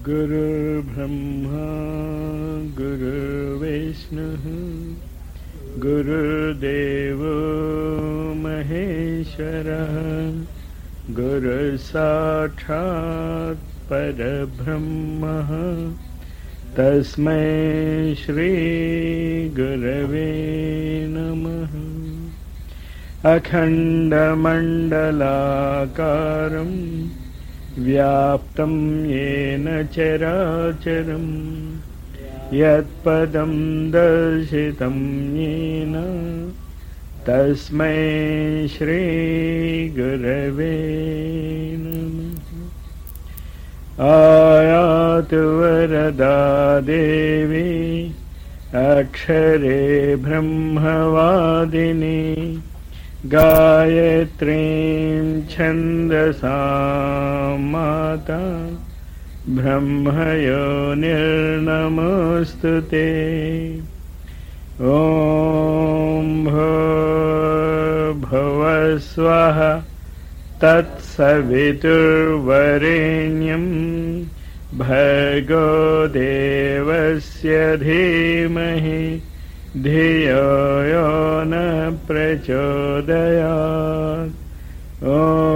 गुरुर्ब्रह्मा गुरुर्विष्णुः गुरुर्देवो महेश्वरः गुरुसाक्षात् परब्रह्मः तस्मै श्रीगुरवे नमः अखण्डमण्डलाकारम् व्याप्तं येन चराचरम् यत्पदं दर्शितं येन तस्मै श्रीगुरवे नमः आयातु वरदा देवी अक्षरे ब्रह्मवादिनी गायत्रीं छन्दसा माता ब्रह्मयो निर्नमोऽस्तु ते ॐ भवस्वः तत्सवितुर्वरेण्यं भर्गो देवस्य धीमहि धियो यो न प्रचोदयात् ॐ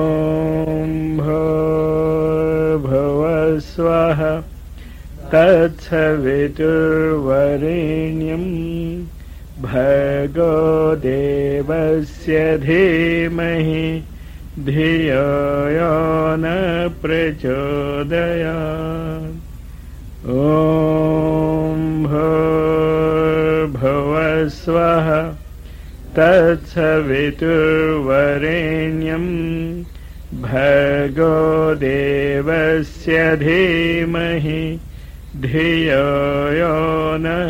भवस्वः तत्सवितुर्वरेण्यं भर्गो देवस्य धीमहि धियो यो न प्रचोदयात् ॐ भवस्वः तत्सवितुर्वरेण्यं भर्गो देवस्य धीमहि धियो यो नः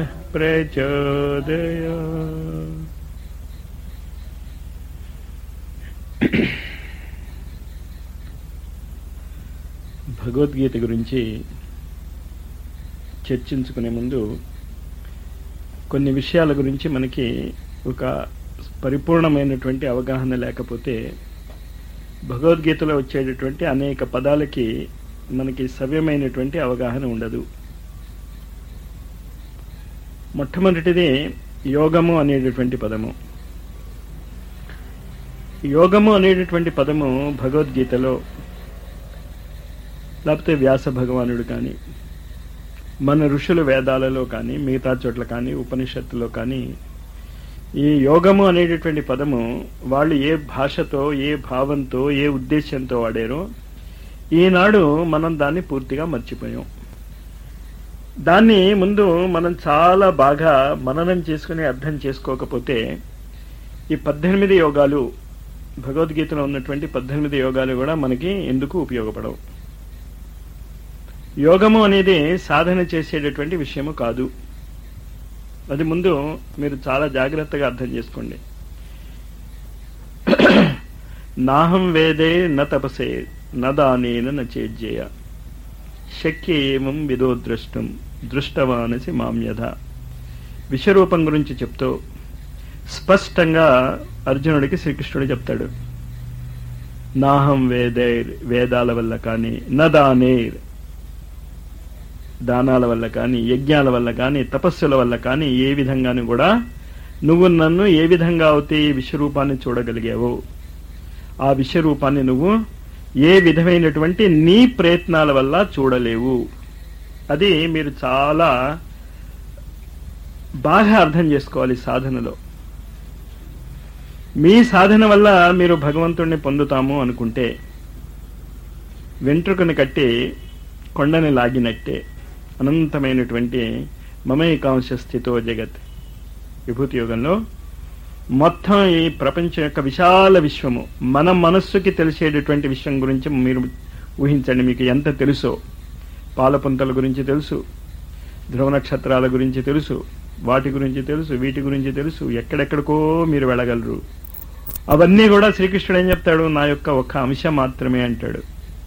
प्रचोदयात् భగవద్గీత గురించి చర్చించుకునే ముందు కొన్ని విషయాల గురించి మనకి ఒక పరిపూర్ణమైనటువంటి అవగాహన లేకపోతే భగవద్గీతలో వచ్చేటటువంటి అనేక పదాలకి మనకి సవ్యమైనటువంటి అవగాహన ఉండదు మొట్టమొదటిది యోగము అనేటటువంటి పదము యోగము అనేటటువంటి పదము భగవద్గీతలో లేకపోతే వ్యాస భగవానుడు కానీ మన ఋషుల వేదాలలో కానీ మిగతా చోట్ల కానీ ఉపనిషత్తులో కానీ ఈ యోగము అనేటటువంటి పదము వాళ్ళు ఏ భాషతో ఏ భావంతో ఏ ఉద్దేశంతో వాడారో ఈనాడు మనం దాన్ని పూర్తిగా మర్చిపోయాం దాన్ని ముందు మనం చాలా బాగా మననం చేసుకుని అర్థం చేసుకోకపోతే ఈ పద్దెనిమిది యోగాలు భగవద్గీతలో ఉన్నటువంటి పద్దెనిమిది యోగాలు కూడా మనకి ఎందుకు ఉపయోగపడవు యోగము అనేది సాధన చేసేటటువంటి విషయము కాదు అది ముందు మీరు చాలా జాగ్రత్తగా అర్థం చేసుకోండి నాహం వేదే న తపసే న దానేన న చేజ్జేయ శక్య ఏమం విదో ద్రష్టం దృష్టవానసి మామ్యధ విశ్వరూపం గురించి చెప్తూ స్పష్టంగా అర్జునుడికి శ్రీకృష్ణుడు చెప్తాడు నాహం వేదైర్ వేదాల వల్ల కానీ నదానేర్ దానాల వల్ల కానీ యజ్ఞాల వల్ల కానీ తపస్సుల వల్ల కానీ ఏ విధంగానూ కూడా నువ్వు నన్ను ఏ విధంగా అయితే ఈ విశ్వరూపాన్ని చూడగలిగావో ఆ విశ్వరూపాన్ని నువ్వు ఏ విధమైనటువంటి నీ ప్రయత్నాల వల్ల చూడలేవు అది మీరు చాలా బాగా అర్థం చేసుకోవాలి సాధనలో మీ సాధన వల్ల మీరు భగవంతుణ్ణి పొందుతాము అనుకుంటే వెంట్రుకని కట్టి కొండని లాగినట్టే అనంతమైనటువంటి మమైకాంశ స్థితో జగత్ విభూతి యోగంలో మొత్తం ఈ ప్రపంచం యొక్క విశాల విశ్వము మన మనస్సుకి తెలిసేటటువంటి విషయం గురించి మీరు ఊహించండి మీకు ఎంత తెలుసో పాలపుంతల గురించి తెలుసు ధ్రువ నక్షత్రాల గురించి తెలుసు వాటి గురించి తెలుసు వీటి గురించి తెలుసు ఎక్కడెక్కడికో మీరు వెళ్ళగలరు అవన్నీ కూడా శ్రీకృష్ణుడు ఏం చెప్తాడు నా యొక్క ఒక అంశం మాత్రమే అంటాడు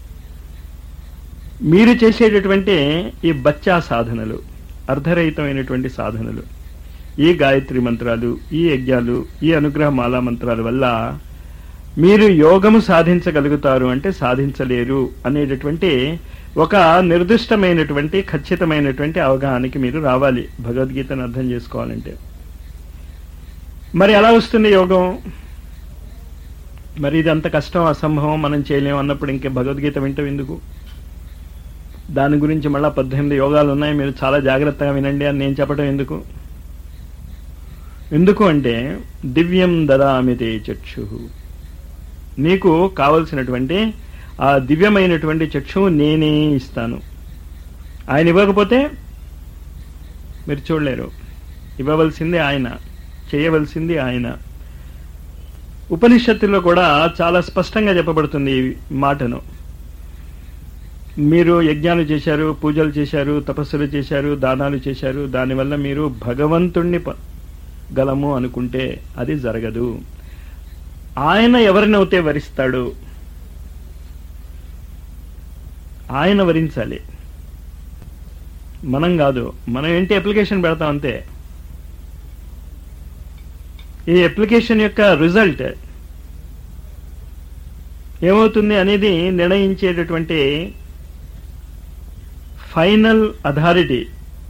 మీరు చేసేటటువంటి ఈ బచ్చా సాధనలు అర్ధరహితమైనటువంటి సాధనలు ఈ గాయత్రి మంత్రాలు ఈ యజ్ఞాలు ఈ అనుగ్రహ మాలా మంత్రాల వల్ల మీరు యోగము సాధించగలుగుతారు అంటే సాధించలేరు అనేటటువంటి ఒక నిర్దిష్టమైనటువంటి ఖచ్చితమైనటువంటి అవగాహనకి మీరు రావాలి భగవద్గీతను అర్థం చేసుకోవాలంటే మరి ఎలా వస్తుంది యోగం మరి ఇది అంత కష్టం అసంభవం మనం చేయలేము అన్నప్పుడు ఇంకే భగవద్గీత వింటాం ఎందుకు దాని గురించి మళ్ళా పద్దెనిమిది యోగాలు ఉన్నాయి మీరు చాలా జాగ్రత్తగా వినండి అని నేను చెప్పడం ఎందుకు ఎందుకు అంటే దివ్యం దదామితే చక్షు నీకు కావలసినటువంటి ఆ దివ్యమైనటువంటి చక్షువు నేనే ఇస్తాను ఆయన ఇవ్వకపోతే మీరు చూడలేరు ఇవ్వవలసింది ఆయన చేయవలసింది ఆయన ఉపనిషత్తుల్లో కూడా చాలా స్పష్టంగా చెప్పబడుతుంది ఈ మాటను మీరు యజ్ఞాలు చేశారు పూజలు చేశారు తపస్సులు చేశారు దానాలు చేశారు దానివల్ల మీరు భగవంతుణ్ణి ప- గలము అనుకుంటే అది జరగదు ఆయన ఎవరినైతే వరిస్తాడు ఆయన వరించాలి మనం కాదు మనం ఏంటి అప్లికేషన్ పెడతాం అంతే ఈ అప్లికేషన్ యొక్క రిజల్ట్ ఏమవుతుంది అనేది నిర్ణయించేటటువంటి ఫైనల్ అథారిటీ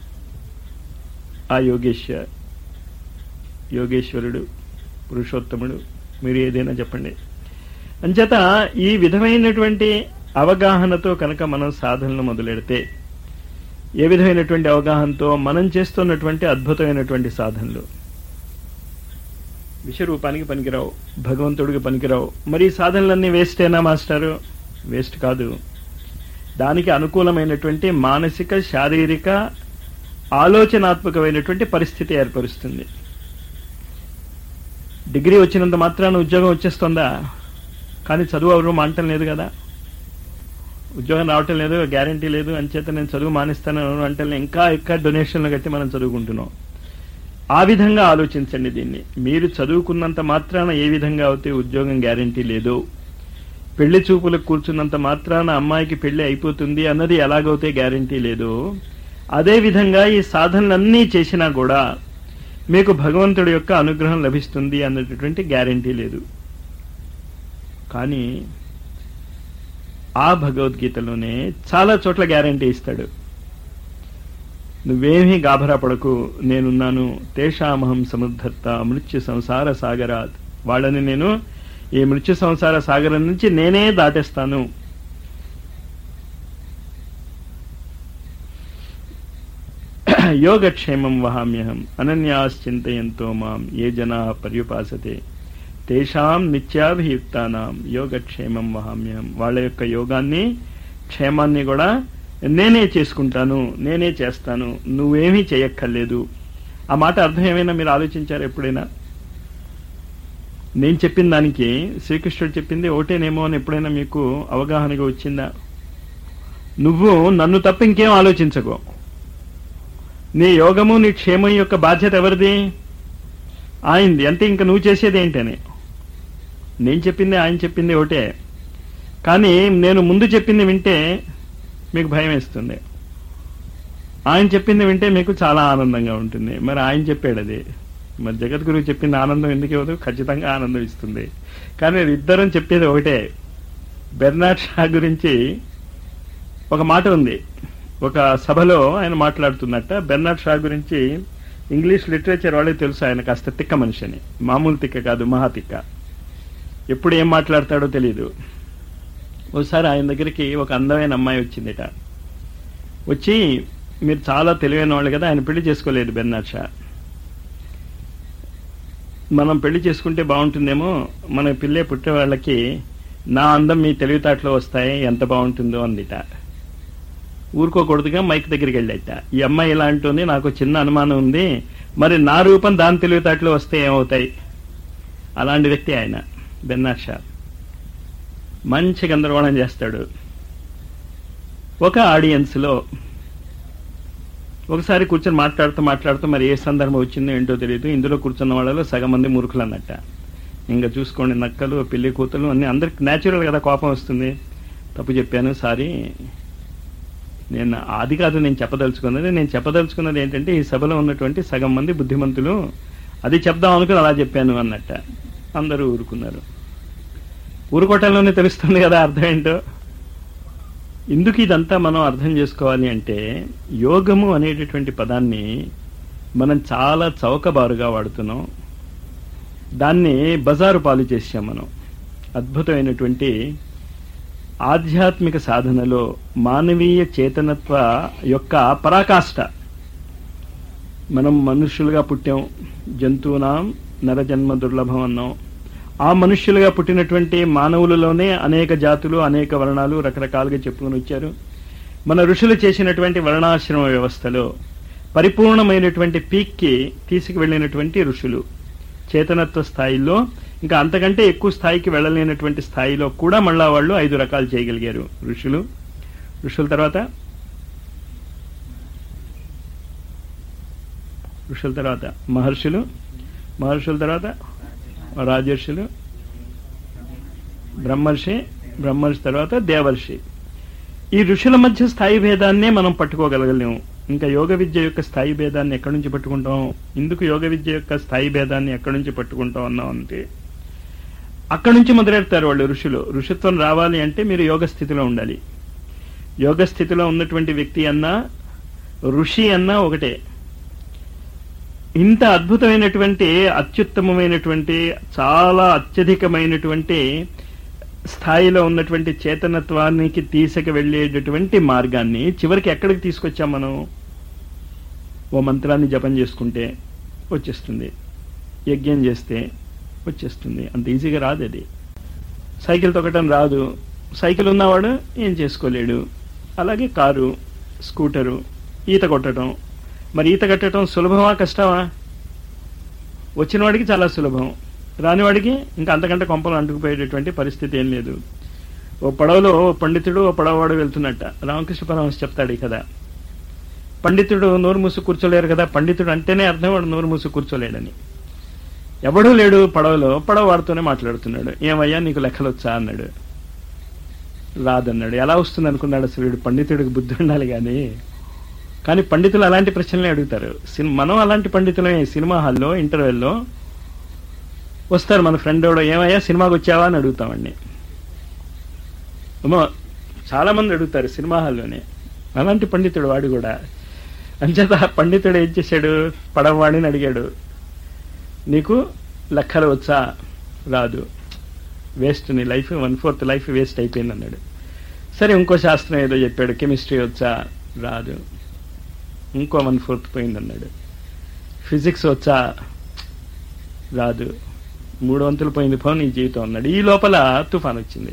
ఆ యోగేశ్వర్ యోగేశ్వరుడు పురుషోత్తముడు మీరు ఏదైనా చెప్పండి అంచేత ఈ విధమైనటువంటి అవగాహనతో కనుక మనం సాధనలు మొదలెడితే ఏ విధమైనటువంటి అవగాహనతో మనం చేస్తున్నటువంటి అద్భుతమైనటువంటి సాధనలు విషరూపానికి పనికిరావు భగవంతుడికి పనికిరావు మరి ఈ సాధనలన్నీ వేస్టేనా మాస్టారు వేస్ట్ కాదు దానికి అనుకూలమైనటువంటి మానసిక శారీరక ఆలోచనాత్మకమైనటువంటి పరిస్థితి ఏర్పరుస్తుంది డిగ్రీ వచ్చినంత మాత్రాన ఉద్యోగం వచ్చేస్తుందా కానీ చదువు ఎవరు మానటం లేదు కదా ఉద్యోగం రావటం లేదు గ్యారంటీ లేదు అంచేత నేను చదువు మానేస్తాను అంటే ఇంకా ఇంకా డొనేషన్లు కట్టి మనం చదువుకుంటున్నాం ఆ విధంగా ఆలోచించండి దీన్ని మీరు చదువుకున్నంత మాత్రాన ఏ విధంగా అయితే ఉద్యోగం గ్యారంటీ లేదు పెళ్లి చూపులకు కూర్చున్నంత మాత్రాన అమ్మాయికి పెళ్లి అయిపోతుంది అన్నది ఎలాగైతే గ్యారంటీ లేదు అదే విధంగా ఈ సాధనలన్నీ చేసినా కూడా మీకు భగవంతుడి యొక్క అనుగ్రహం లభిస్తుంది అన్నటువంటి గ్యారంటీ లేదు కానీ ఆ భగవద్గీతలోనే చాలా చోట్ల గ్యారంటీ ఇస్తాడు నువ్వేమీ గాభరా పడకు నేనున్నాను తేషామహం సముద్ధర్త మృత్యు సంసార సాగరాత్ వాళ్ళని నేను ఈ మృత్యు సంసార సాగరం నుంచి నేనే దాటేస్తాను యోగక్షేమం వహామ్యహం అనన్యాశ్చింతయంతో మాం ఏ జనా పర్యుపాసతే తేషాం నిత్యాభియుక్తానాం యోగక్షేమం వహామ్యహం వాళ్ళ యొక్క యోగాన్ని క్షేమాన్ని కూడా నేనే చేసుకుంటాను నేనే చేస్తాను నువ్వేమీ చేయక్కర్లేదు ఆ మాట అర్థం ఏమైనా మీరు ఆలోచించారు ఎప్పుడైనా నేను చెప్పిన దానికి శ్రీకృష్ణుడు చెప్పింది ఒకటేనేమో అని ఎప్పుడైనా మీకు అవగాహనగా వచ్చిందా నువ్వు నన్ను తప్ప ఇంకేం ఆలోచించకో నీ యోగము నీ క్షేమం యొక్క బాధ్యత ఎవరిది ఆయనది అంటే ఇంకా నువ్వు చేసేది ఏంటని నేను చెప్పింది ఆయన చెప్పింది ఒకటే కానీ నేను ముందు చెప్పింది వింటే మీకు భయం వేస్తుంది ఆయన చెప్పింది వింటే మీకు చాలా ఆనందంగా ఉంటుంది మరి ఆయన చెప్పాడు అది మరి జగద్గురువు చెప్పింది ఆనందం ఎందుకు ఇవ్వదు ఖచ్చితంగా ఆనందం ఇస్తుంది కానీ ఇద్దరం చెప్పేది ఒకటే బెర్నాడ్ షా గురించి ఒక మాట ఉంది ఒక సభలో ఆయన మాట్లాడుతున్నట్ట బెర్నాడ్ షా గురించి ఇంగ్లీష్ లిటరేచర్ వాళ్ళే తెలుసు ఆయన కాస్త తిక్క మనిషి అని మామూలు తిక్క కాదు మహా తిక్క ఎప్పుడు ఏం మాట్లాడతాడో తెలియదు ఒకసారి ఆయన దగ్గరికి ఒక అందమైన అమ్మాయి వచ్చిందిట వచ్చి మీరు చాలా తెలివైన వాళ్ళు కదా ఆయన పెళ్లి చేసుకోలేదు బెర్నాడ్ షా మనం పెళ్లి చేసుకుంటే బాగుంటుందేమో మన పిల్లే పుట్టే వాళ్ళకి నా అందం మీ తెలివితేటలో వస్తాయి ఎంత బాగుంటుందో అందిట ఊరుకోకూడదుగా మైక్ దగ్గరికి వెళ్ళాట ఈ అమ్మాయి ఇలా అంటుంది నాకు చిన్న అనుమానం ఉంది మరి నా రూపం దాని తెలివితేటలో వస్తే ఏమవుతాయి అలాంటి వ్యక్తి ఆయన బెన్నాడ్ షా మంచి గందరగోళం చేస్తాడు ఒక ఆడియన్స్లో ఒకసారి కూర్చొని మాట్లాడుతూ మాట్లాడుతూ మరి ఏ సందర్భం వచ్చిందో ఏంటో తెలియదు ఇందులో కూర్చున్న వాళ్ళలో సగం మంది మూర్ఖులు అన్నట్ట ఇంకా చూసుకోండి నక్కలు పెళ్లి కూతులు అన్ని అందరికి న్యాచురల్ కదా కోపం వస్తుంది తప్పు చెప్పాను సారీ నేను అది కాదు నేను చెప్పదలుచుకున్నది నేను చెప్పదలుచుకున్నది ఏంటంటే ఈ సభలో ఉన్నటువంటి సగం మంది బుద్ధిమంతులు అది చెప్దాం అనుకుని అలా చెప్పాను అన్నట్ట అందరూ ఊరుకున్నారు ఊరుకోటంలోనే తెలుస్తుంది కదా అర్థం ఏంటో ఎందుకు ఇదంతా మనం అర్థం చేసుకోవాలి అంటే యోగము అనేటటువంటి పదాన్ని మనం చాలా చౌకబారుగా వాడుతున్నాం దాన్ని బజారు పాలు చేసాం మనం అద్భుతమైనటువంటి ఆధ్యాత్మిక సాధనలో మానవీయ చేతనత్వ యొక్క పరాకాష్ట మనం మనుష్యులుగా పుట్టాం జంతువునాం నరజన్మ దుర్లభం అన్నాం ఆ మనుష్యులుగా పుట్టినటువంటి మానవులలోనే అనేక జాతులు అనేక వర్ణాలు రకరకాలుగా చెప్పుకొని వచ్చారు మన ఋషులు చేసినటువంటి వర్ణాశ్రమ వ్యవస్థలో పరిపూర్ణమైనటువంటి పీక్కి తీసుకువెళ్ళినటువంటి ఋషులు చేతనత్వ స్థాయిలో ఇంకా అంతకంటే ఎక్కువ స్థాయికి వెళ్ళలేనటువంటి స్థాయిలో కూడా మళ్ళా వాళ్ళు ఐదు రకాలు చేయగలిగారు ఋషులు ఋషుల తర్వాత ఋషుల తర్వాత మహర్షులు మహర్షుల తర్వాత రాజర్షులు బ్రహ్మర్షి బ్రహ్మర్షి తర్వాత దేవర్షి ఈ ఋషుల మధ్య స్థాయి భేదాన్నే మనం పట్టుకోగలగలేము ఇంకా యోగ విద్య యొక్క స్థాయి భేదాన్ని ఎక్కడి నుంచి పట్టుకుంటాం ఇందుకు యోగ విద్య యొక్క స్థాయి భేదాన్ని ఎక్కడి నుంచి పట్టుకుంటాం అన్నాం అంటే అక్కడి నుంచి మొదలెడతారు వాళ్ళు ఋషులు ఋషిత్వం రావాలి అంటే మీరు యోగ స్థితిలో ఉండాలి యోగ స్థితిలో ఉన్నటువంటి వ్యక్తి అన్నా ఋషి అన్నా ఒకటే ఇంత అద్భుతమైనటువంటి అత్యుత్తమమైనటువంటి చాలా అత్యధికమైనటువంటి స్థాయిలో ఉన్నటువంటి చేతనత్వానికి తీసుకు వెళ్ళేటటువంటి మార్గాన్ని చివరికి ఎక్కడికి తీసుకొచ్చాం మనం ఓ మంత్రాన్ని జపం చేసుకుంటే వచ్చేస్తుంది యజ్ఞం చేస్తే వచ్చేస్తుంది అంత ఈజీగా రాదు అది సైకిల్ తొక్కటం రాదు సైకిల్ ఉన్నవాడు ఏం చేసుకోలేడు అలాగే కారు స్కూటరు ఈత కొట్టడం మరి ఈత కట్టడం సులభమా కష్టమా వచ్చిన వాడికి చాలా సులభం రానివాడికి ఇంకా అంతకంటే కొంపలు అంటుకుపోయేటటువంటి పరిస్థితి ఏం లేదు ఓ పడవలో ఓ పండితుడు ఓ పడవవాడు వెళ్తున్నట్ట రామకృష్ణ పరమహంస చెప్తాడు ఈ కదా పండితుడు నోరు మూసు కూర్చోలేరు కదా పండితుడు అంటేనే అర్థం వాడు నోరు మూసు కూర్చోలేడని ఎవడూ లేడు పడవలో పడవ వాడుతూనే మాట్లాడుతున్నాడు ఏమయ్యా నీకు లెక్కలు వచ్చా అన్నాడు రాదన్నాడు ఎలా వస్తుంది అనుకున్నాడు అసలు వీడు పండితుడికి బుద్ధి ఉండాలి కానీ కానీ పండితులు అలాంటి ప్రశ్నలే అడుగుతారు సిన్- మనం అలాంటి పండితులమే సినిమా హాల్లో ఇంటర్వెల్లో వస్తారు మన ఫ్రెండ్ ఎవడో ఏమయ్యా సినిమాకి వచ్చావా అని అడుగుతామండి ఏమో చాలా మంది అడుగుతారు సినిమా హాల్లోనే అలాంటి పండితుడు వాడు కూడా అంచేత ఆ పండితుడు ఏం చేశాడు పడవవాడిని అడిగాడు నీకు లెక్కలు వచ్చా రాదు వేస్ట్ నీ life one fourth life waste అయిపోయింది అన్నాడు సరే ఇంకో శాస్త్రం ఏదో చెప్పాడు కెమిస్ట్రీ వచ్చా రాదు ఇంకో వన్ ఫోర్త్ పోయింది అన్నాడు ఫిజిక్స్ వచ్చా రాదు మూడు వంతులు పోయింది పో నీ జీవితం అన్నాడు ఈ లోపల తుఫాన్ వచ్చింది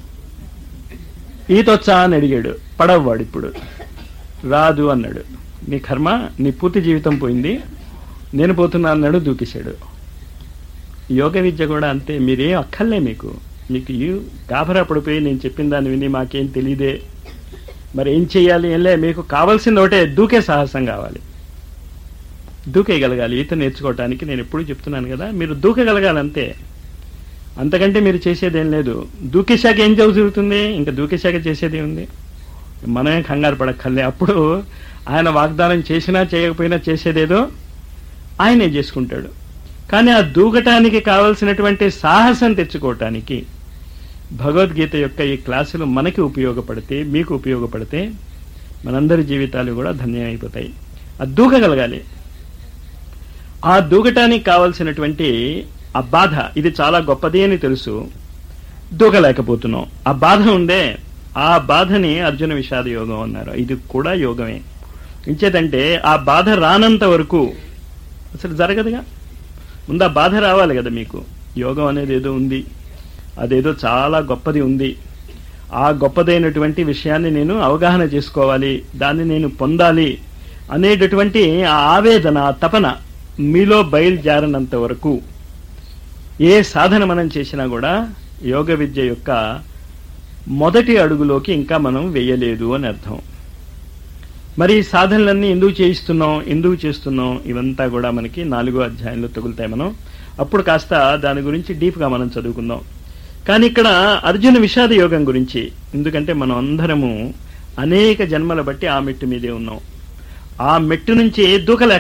ఈత వచ్చా అని అడిగాడు పడవవాడు ఇప్పుడు రాదు అన్నాడు నీ కర్మ నీ పూర్తి జీవితం పోయింది నేను పోతున్నా అన్నాడు దూకేశాడు యోగ విద్య కూడా అంతే మీరేం అక్కర్లే మీకు మీకు ఈ- గాభరా పడిపోయి నేను చెప్పిన దాన్ని విని మాకేం తెలియదే మరి ఏం చెయ్యాలి ఏం లే మీకు కావాల్సింది ఒకటే దూకే సాహసం కావాలి దూకేయగలగాలి ఈత నేర్చుకోవటానికి నేను ఎప్పుడూ చెప్తున్నాను కదా మీరు దూకగలగాలి అంతే అంతకంటే మీరు చేసేది ఏం లేదు దూకేశాక ఏం జరుగుతుంది ఇంకా దూకేశాక చేసేది ఉంది మనమే కంగారు పడక్కర్లే అప్పుడు ఆయన వాగ్దానం చేసినా చేయకపోయినా చేసేదేదో ఆయనే చేసుకుంటాడు కానీ ఆ దూకటానికి కావలసినటువంటి సాహసం తెచ్చుకోవటానికి భగవద్గీత యొక్క ఈ క్లాసులు మనకి ఉపయోగపడితే మీకు ఉపయోగపడితే మనందరి జీవితాలు కూడా ధన్యమైపోతాయి ఆ దూకగలగాలి ఆ దూకటానికి కావలసినటువంటి ఆ బాధ ఇది చాలా గొప్పది అని తెలుసు దూకలేకపోతున్నాం ఆ బాధ ఉందే ఆ బాధని అర్జున విషాద యోగం అన్నారు ఇది కూడా యోగమే ఇంచేతంటే ఆ బాధ రానంత వరకు అసలు జరగదుగా ముందు ఆ బాధ రావాలి కదా మీకు యోగం అనేది ఏదో ఉంది అదేదో చాలా గొప్పది ఉంది ఆ గొప్పదైనటువంటి విషయాన్ని నేను అవగాహన చేసుకోవాలి దాన్ని నేను పొందాలి అనేటటువంటి ఆ ఆవేదన ఆ తపన మీలో బయలుదేరనంత వరకు ఏ సాధన మనం చేసినా కూడా యోగ విద్య యొక్క మొదటి అడుగులోకి ఇంకా మనం వెయ్యలేదు అని అర్థం మరి ఈ సాధనలన్నీ ఎందుకు చేయిస్తున్నాం ఎందుకు చేస్తున్నాం ఇవంతా కూడా మనకి నాలుగో అధ్యాయంలో తగులుతాయి మనం అప్పుడు కాస్త దాని గురించి డీప్గా మనం చదువుకుందాం కానీ ఇక్కడ అర్జున విషాద యోగం గురించి ఎందుకంటే మనం అందరము అనేక జన్మల బట్టి ఆ మెట్టు మీదే ఉన్నాం ఆ మెట్టు నుంచి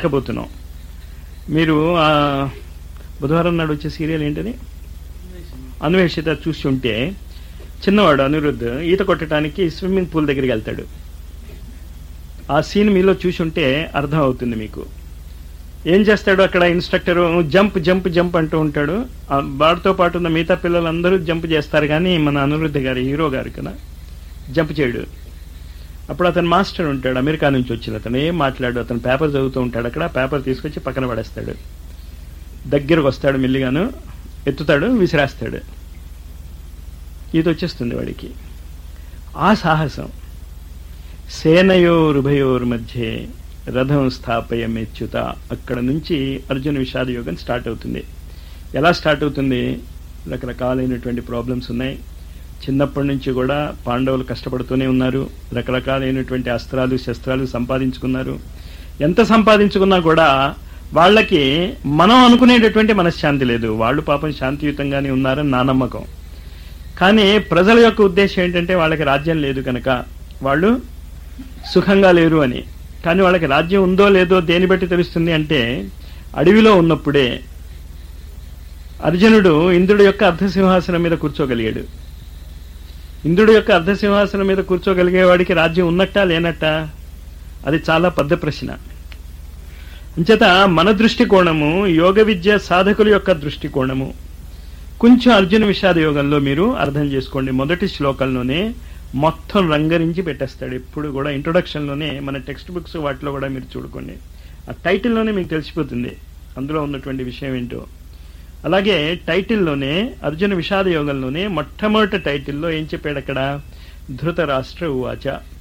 దూకలేకపోతున్నాం మీరు ఆ, బుధవారం నాడు వచ్చే సీరియల్ ఏంటది అన్వేషిత చూసి ఉంటే చిన్నవాడు అనిరుద్ధ్ ఈత కొట్టడానికి స్విమ్మింగ్ పూల్ దగ్గరికి వెళ్తాడు ఆ సీన్ మీలో చూసి ఉంటే అర్థం అవుతుంది మీకు ఏం చేస్తాడు అక్కడ ఇన్స్ట్రక్టర్ జంప్ జంప్ జంప్ అంటూ ఉంటాడు ఆ వాడితో పాటు ఉన్న మిగతా పిల్లలందరూ జంప్ చేస్తారు కానీ మన అనిరుద్ధ గారి హీరో గారు కదా జంప్ చేయడు అప్పుడు అతను మాస్టర్ ఉంటాడు అమెరికా నుంచి వచ్చిన అతను ఏం మాట్లాడు అతను పేపర్ చదువుతూ ఉంటాడు అక్కడ పేపర్ తీసుకొచ్చి పక్కన పడేస్తాడు దగ్గరకు వస్తాడు మెల్లిగాను ఎత్తుతాడు విసిరేస్తాడు ఇది వచ్చేస్తుంది వాడికి ఆ సాహసం సేనయోరుభయోర్ మధ్య రథం స్థాపయ మెచ్యుత అక్కడ నుంచి అర్జున విషాద యోగం స్టార్ట్ అవుతుంది ఎలా స్టార్ట్ అవుతుంది రకరకాలైనటువంటి ప్రాబ్లమ్స్ ఉన్నాయి చిన్నప్పటి నుంచి కూడా పాండవులు కష్టపడుతూనే ఉన్నారు రకరకాలైనటువంటి అస్త్రాలు శస్త్రాలు సంపాదించుకున్నారు ఎంత సంపాదించుకున్నా కూడా వాళ్ళకి మనం అనుకునేటటువంటి మనశ్శాంతి లేదు వాళ్ళు పాపం శాంతియుతంగానే ఉన్నారని నా నమ్మకం కానీ ప్రజల యొక్క ఉద్దేశం ఏంటంటే వాళ్ళకి రాజ్యం లేదు కనుక వాళ్ళు సుఖంగా లేరు అని కానీ వాళ్ళకి రాజ్యం ఉందో లేదో దేని బట్టి తెలుస్తుంది అంటే అడవిలో ఉన్నప్పుడే అర్జునుడు ఇంద్రుడి యొక్క అర్ధసింహాసనం మీద కూర్చోగలిగాడు ఇంద్రుడి యొక్క అర్ధసింహాసనం మీద కూర్చోగలిగే వాడికి రాజ్యం ఉన్నట్టా లేనట్టా అది చాలా పెద్ద ప్రశ్న అంచేత మన దృష్టికోణము యోగ విద్య సాధకుల యొక్క దృష్టికోణము కొంచెం అర్జున విషాద యోగంలో మీరు అర్థం చేసుకోండి మొదటి శ్లోకంలోనే మొత్తం రంగరించి పెట్టేస్తాడు ఎప్పుడు కూడా ఇంట్రొడక్షన్లోనే మన టెక్స్ట్ బుక్స్ వాటిలో కూడా మీరు చూడుకోండి ఆ టైటిల్లోనే మీకు తెలిసిపోతుంది అందులో ఉన్నటువంటి విషయం ఏంటో అలాగే టైటిల్లోనే అర్జున విషాద యోగంలోనే మొట్టమొదటి టైటిల్లో ఏం చెప్పాడు అక్కడ ధృతరాష్ట్ర ఉవాచ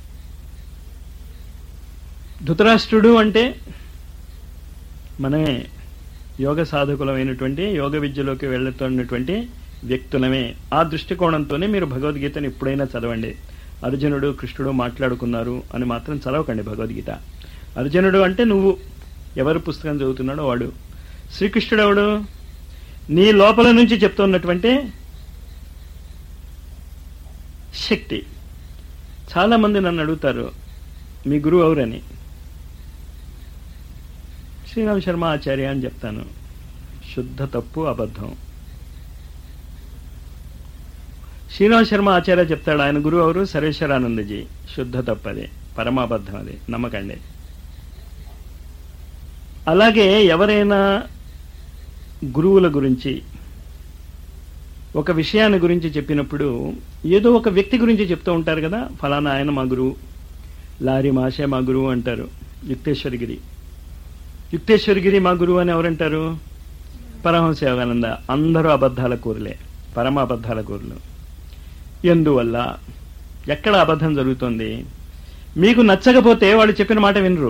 ధృతరాష్ట్రుడు అంటే మనమే యోగ సాధకులమైనటువంటి యోగ విద్యలోకి వెళ్తున్నటువంటి వ్యక్తులమే ఆ దృష్టికోణంతోనే మీరు భగవద్గీతను ఎప్పుడైనా చదవండి అర్జునుడు కృష్ణుడు మాట్లాడుకున్నారు అని మాత్రం చదవకండి భగవద్గీత అర్జునుడు అంటే నువ్వు ఎవరు పుస్తకం చదువుతున్నాడో వాడు శ్రీకృష్ణుడు ఎవడు నీ లోపల నుంచి చెప్తున్నటువంటి శక్తి చాలా మంది నన్ను అడుగుతారు మీ గురువు ఎవరని శ్రీరామ్ శర్మ ఆచార్య అని చెప్తాను శుద్ధ తప్పు అబద్ధం శ్రీరామ్ శర్మ ఆచార్య చెప్తాడు ఆయన గురువు ఎవరు సర్వేశ్వరానందజీ శుద్ధ తప్పు అది పరమాబద్ధం అది నమ్మకండి అలాగే ఎవరైనా గురువుల గురించి ఒక విషయాన్ని గురించి చెప్పినప్పుడు ఏదో ఒక వ్యక్తి గురించి చెప్తూ ఉంటారు కదా ఫలానా ఆయన మా గురువు లారీ మాషే మా గురువు అంటారు యుక్తేశ్వరగిరి యుక్తేశ్వరగిరి మా గురువు అని ఎవరంటారు పరమహంస యోగానంద అందరూ అబద్ధాల కూరలే పరమ అబద్ధాల కూరలు ఎందువల్ల ఎక్కడ అబద్ధం జరుగుతోంది మీకు నచ్చకపోతే వాళ్ళు చెప్పిన మాట వినరు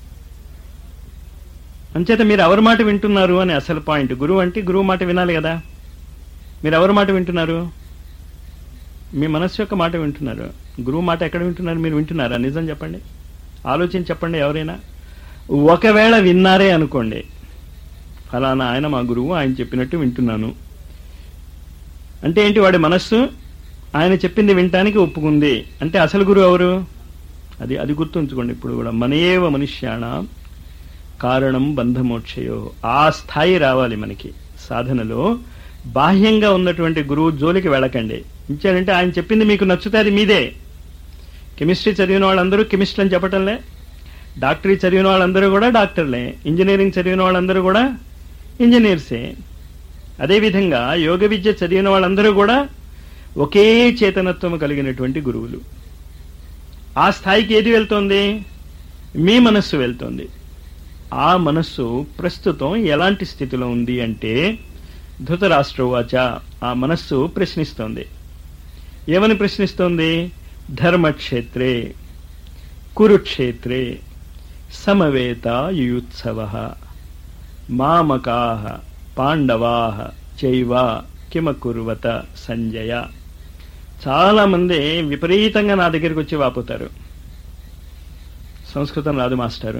అంచేత మీరు ఎవరి మాట వింటున్నారు అని అసలు పాయింట్ గురువు అంటే గురువు మాట వినాలి కదా మీరు ఎవరి మాట వింటున్నారు మీ మనస్సు యొక్క మాట వింటున్నారు గురువు మాట ఎక్కడ వింటున్నారు మీరు వింటున్నారా నిజం చెప్పండి ఆలోచించి చెప్పండి ఎవరైనా ఒకవేళ విన్నారే అనుకోండి ఫలానా ఆయన మా గురువు ఆయన చెప్పినట్టు వింటున్నాను అంటే ఏంటి వాడి మనస్సు ఆయన చెప్పింది వినటానికి ఒప్పుకుంది అంటే అసలు గురువు ఎవరు అది అది గుర్తుంచుకోండి ఇప్పుడు కూడా మనయేవ మనుష్యాణ కారణం బంధమోక్షయో ఆ స్థాయి రావాలి మనకి సాధనలో బాహ్యంగా ఉన్నటువంటి గురువు జోలికి వెళ్ళకండి ఇంచేనంటే ఆయన చెప్పింది మీకు నచ్చుతే అది మీదే కెమిస్ట్రీ చదివిన వాళ్ళందరూ కెమిస్ట్రీ అని చెప్పటంలే డాక్టరీ చదివిన వాళ్ళందరూ కూడా డాక్టర్లే ఇంజనీరింగ్ చదివిన వాళ్ళందరూ కూడా ఇంజనీర్సే అదేవిధంగా యోగ విద్య చదివిన వాళ్ళందరూ కూడా ఒకే చేతనత్వం కలిగినటువంటి గురువులు ఆ స్థాయికి ఏది వెళ్తోంది మీ మనస్సు వెళ్తోంది ఆ మనస్సు ప్రస్తుతం ఎలాంటి స్థితిలో ఉంది అంటే ధృతరాష్ట్రవాచ ఆ మనస్సు ప్రశ్నిస్తోంది ఏమని ప్రశ్నిస్తోంది ధర్మక్షేత్రే కురుక్షేత్రే సమవేత యుయుత్సవ మామకా పాండవా చైవ కిమకుర్వత సంజయ చాలా మంది విపరీతంగా నా దగ్గరికి వచ్చి వాపోతారు సంస్కృతం రాదు మాస్టారు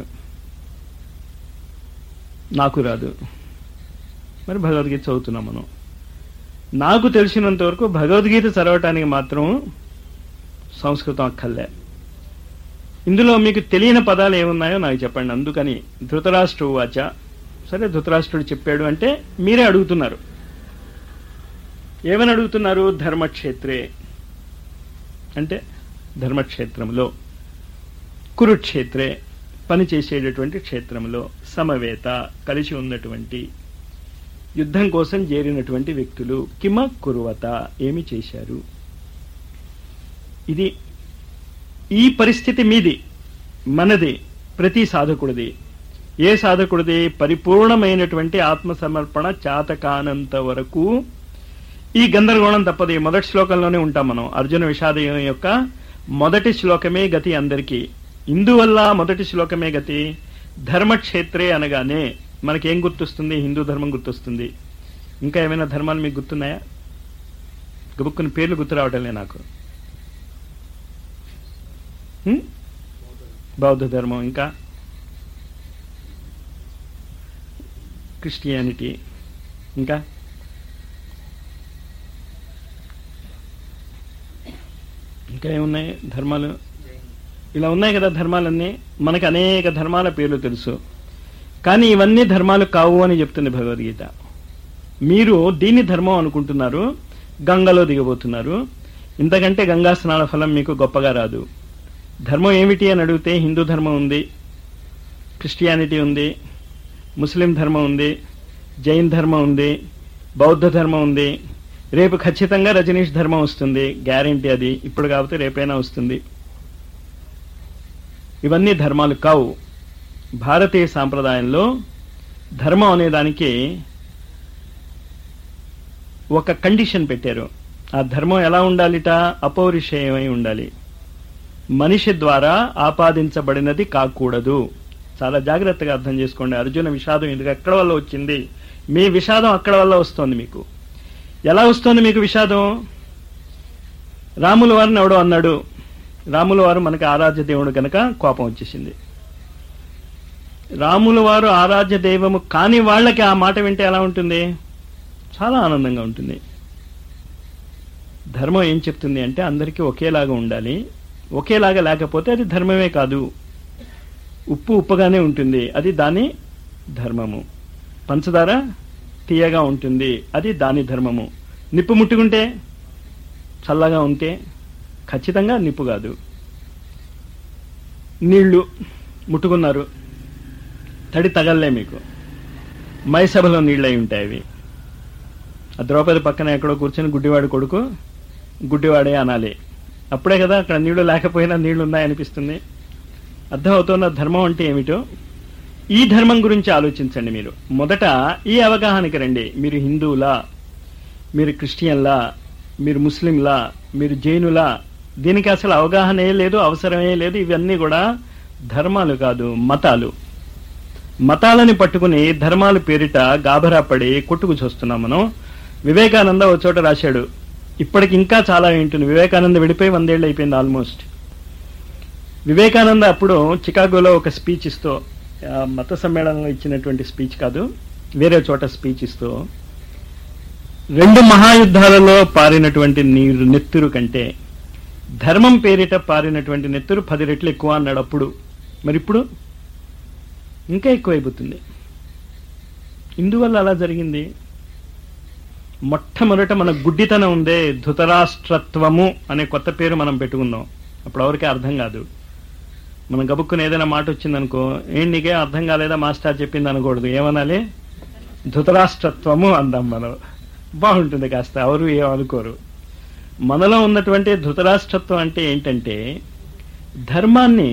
నాకు రాదు మరి భగవద్గీత చదువుతున్నాం మనం నాకు తెలిసినంత వరకు భగవద్గీత చదవటానికి మాత్రం సంస్కృతం అక్కర్లే ఇందులో మీకు తెలియని పదాలు ఏమున్నాయో నాకు చెప్పండి అందుకని ధృతరాష్ట్ర వాచ సరే ధృతరాష్ట్రుడు చెప్పాడు అంటే మీరే అడుగుతున్నారు ఏమని అడుగుతున్నారు ధర్మక్షేత్రే అంటే ధర్మక్షేత్రంలో కురుక్షేత్రే పనిచేసేటటువంటి క్షేత్రంలో సమవేత కలిసి ఉన్నటువంటి యుద్ధం కోసం చేరినటువంటి వ్యక్తులు కిమ కురువత ఏమి చేశారు ఇది ఈ పరిస్థితి మీది మనది ప్రతి సాధకుడిది ఏ సాధకుడిది పరిపూర్ణమైనటువంటి ఆత్మసమర్పణ చాతకానంత వరకు ఈ గందరగోళం తప్పదు ఈ మొదటి శ్లోకంలోనే ఉంటాం మనం అర్జున విషాదం యొక్క మొదటి శ్లోకమే గతి అందరికీ ఇందువల్ల మొదటి శ్లోకమే గతి ధర్మక్షేత్రే అనగానే మనకేం గుర్తొస్తుంది హిందూ ధర్మం గుర్తొస్తుంది ఇంకా ఏమైనా ధర్మాలు మీకు గుర్తున్నాయా గబుక్కుని పేర్లు గుర్తు రావటంలే నాకు హ్మ్? బౌద్ధ ధర్మం ఇంకా క్రిస్టియానిటీ ఇంకా ఇంకా ఏమున్నాయి ధర్మాలు ఇలా ఉన్నాయి కదా ధర్మాలన్నీ మనకు అనేక ధర్మాల పేర్లు తెలుసు కానీ ఇవన్నీ ధర్మాలు కావు అని చెప్తుంది భగవద్గీత మీరు దీన్ని ధర్మం అనుకుంటున్నారు గంగలో దిగబోతున్నారు ఇంతకంటే గంగా స్నాన ఫలం మీకు గొప్పగా రాదు ధర్మం ఏమిటి అని అడిగితే హిందూ ధర్మం ఉంది క్రిస్టియానిటీ ఉంది ముస్లిం ధర్మం ఉంది జైన్ ధర్మం ఉంది బౌద్ధ ధర్మం ఉంది రేపు ఖచ్చితంగా రజనీష్ ధర్మం వస్తుంది గ్యారంటీ అది ఇప్పుడు కాకపోతే రేపైనా వస్తుంది ఇవన్నీ ధర్మాలు కావు భారతీయ సాంప్రదాయంలో ధర్మం అనే దానికి ఒక కండిషన్ పెట్టారు ఆ ధర్మం ఎలా ఉండాలిట అపౌరుషేయమై ఉండాలి మనిషి ద్వారా ఆపాదించబడినది కాకూడదు చాలా జాగ్రత్తగా అర్థం చేసుకోండి అర్జున విషాదం ఎందుకు ఎక్కడ వల్ల వచ్చింది మీ విషాదం అక్కడ వల్ల వస్తోంది మీకు ఎలా వస్తోంది మీకు విషాదం రాముల వారిని ఎవడో అన్నాడు రాముల వారు మనకి ఆరాధ్య దేవుడు కనుక కోపం వచ్చేసింది రాముల వారు ఆరాధ్య దైవము కాని వాళ్ళకి ఆ మాట వింటే ఎలా ఉంటుంది చాలా ఆనందంగా ఉంటుంది ధర్మం ఏం చెప్తుంది అంటే అందరికీ ఒకేలాగా ఉండాలి ఒకేలాగా లేకపోతే అది ధర్మమే కాదు ఉప్పు ఉప్పుగానే ఉంటుంది అది దాని ధర్మము పంచదార తీయగా ఉంటుంది అది దాని ధర్మము నిప్పు ముట్టుకుంటే చల్లగా ఉంటే ఖచ్చితంగా నిప్పు కాదు నీళ్లు ముట్టుకున్నారు తడి తగల్లే మీకు మైసభలో నీళ్ళు అయి ఉంటాయి అవి ఆ ద్రౌపది పక్కన ఎక్కడో కూర్చొని గుడ్డివాడి కొడుకు గుడ్డివాడే అనాలి అప్పుడే కదా అక్కడ నీళ్లు లేకపోయినా నీళ్లు ఉన్నాయనిపిస్తుంది అర్థమవుతున్న ధర్మం అంటే ఏమిటో ఈ ధర్మం గురించి ఆలోచించండి మీరు మొదట ఈ అవగాహనకి రండి మీరు హిందువులా మీరు క్రిస్టియన్లా మీరు ముస్లింలా మీరు జైనులా దీనికి అసలు అవగాహనే లేదు అవసరమే లేదు ఇవన్నీ కూడా ధర్మాలు కాదు మతాలు మతాలని పట్టుకుని ధర్మాలు పేరిట గాభరా పడి కొట్టుకు చూస్తున్నాం మనం వివేకానంద ఒక చోట రాశాడు ఇప్పటికి ఇంకా చాలా ఏంటుంది వివేకానంద విడిపోయి వందేళ్ళు అయిపోయింది ఆల్మోస్ట్ వివేకానంద అప్పుడు చికాగోలో ఒక స్పీచ్ ఇస్తూ ఆ, మత సమ్మేళనంలో ఇచ్చినటువంటి స్పీచ్ కాదు వేరే చోట స్పీచ్ ఇస్తూ రెండు మహాయుద్ధాలలో పారినటువంటి నీరు నెత్తురు కంటే ధర్మం పేరిట పారినటువంటి నెత్తురు పది రెట్లు ఎక్కువ అన్నాడు అప్పుడు మరి ఇప్పుడు ఇంకా ఎక్కువైపోతుంది ఇందువల్ల అలా జరిగింది మొట్టమొదట మన గుడ్డితనం ఉందే ధృతరాష్ట్రత్వము అనే కొత్త పేరు మనం పెట్టుకుందాం అప్పుడు ఎవరికీ అర్థం కాదు మనం గబుక్కుని ఏదైనా మాట వచ్చిందనుకో ఏం నీకే అర్థం కాలేదా మాస్టర్ చెప్పింది అనకూడదు ఏమనాలి ధృతరాష్ట్రత్వము అందాం మనం బాగుంటుంది కాస్త ఎవరు ఏం అనుకోరు మనలో ఉన్నటువంటి ధృతరాష్ట్రత్వం అంటే ఏంటంటే ధర్మాన్ని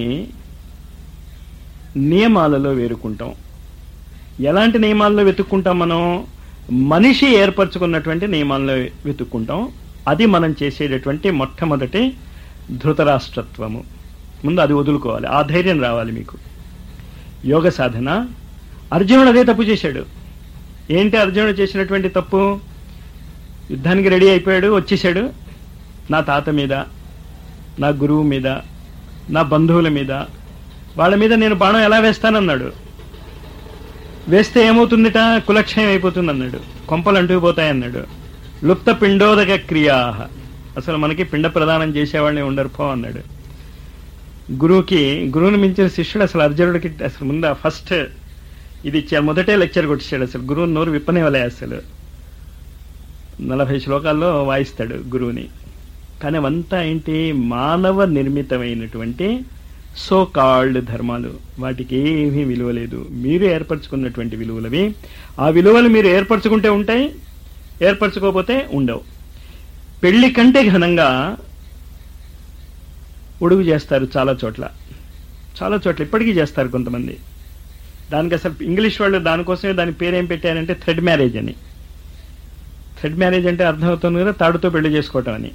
నియమాలలో వేరుకుంటాం ఎలాంటి నియమాల్లో వెతుక్కుంటాం మనం మనిషి ఏర్పరచుకున్నటువంటి నియమాల్లో వెతుక్కుంటాం అది మనం చేసేటటువంటి మొట్టమొదటి ధృతరాష్ట్రత్వము ముందు అది వదులుకోవాలి ఆ ధైర్యం రావాలి మీకు యోగ సాధన అర్జునుడు అదే తప్పు చేశాడు ఏంటి అర్జునుడు చేసినటువంటి తప్పు యుద్ధానికి రెడీ అయిపోయాడు వచ్చేసాడు నా తాత మీద నా గురువు మీద నా బంధువుల మీద వాళ్ళ మీద నేను బాణం ఎలా వేస్తానన్నాడు వేస్తే ఏమవుతుందిట కులక్షయం అయిపోతుంది అన్నాడు కొంపలు అంటుకుపోతాయన్నాడు లుప్త పిండోదక క్రియా అసలు మనకి పిండ ప్రదానం చేసేవాళ్ళని ఉండరు పో అన్నాడు గురువుకి గురువుని మించిన శిష్యుడు అసలు అర్జునుడికి అసలు ముందు ఫస్ట్ ఇది ఇచ్చారు మొదటే లెక్చర్ కొట్టించాడు అసలు గురువు నోరు విప్పనివ్వలే అసలు నలభై శ్లోకాల్లో వాయిస్తాడు గురువుని కానీ అవంతా ఏంటి మానవ నిర్మితమైనటువంటి సో కాల్డ్ ధర్మాలు వాటికి ఏమీ విలువ లేదు మీరు ఏర్పరచుకున్నటువంటి విలువలవి ఆ విలువలు మీరు ఏర్పరచుకుంటే ఉంటాయి ఏర్పరచుకోకపోతే ఉండవు పెళ్లి కంటే ఘనంగా ఉడుగు చేస్తారు చాలా చోట్ల చాలా చోట్ల ఇప్పటికీ చేస్తారు కొంతమంది దానికి అసలు ఇంగ్లీష్ వాళ్ళు దానికోసమే దాని పేరేం పెట్టారంటే థ్రెడ్ మ్యారేజ్ అని థ్రెడ్ మ్యారేజ్ అంటే అర్థమవుతుంది కదా తాడుతో పెళ్లి చేసుకోవటం అని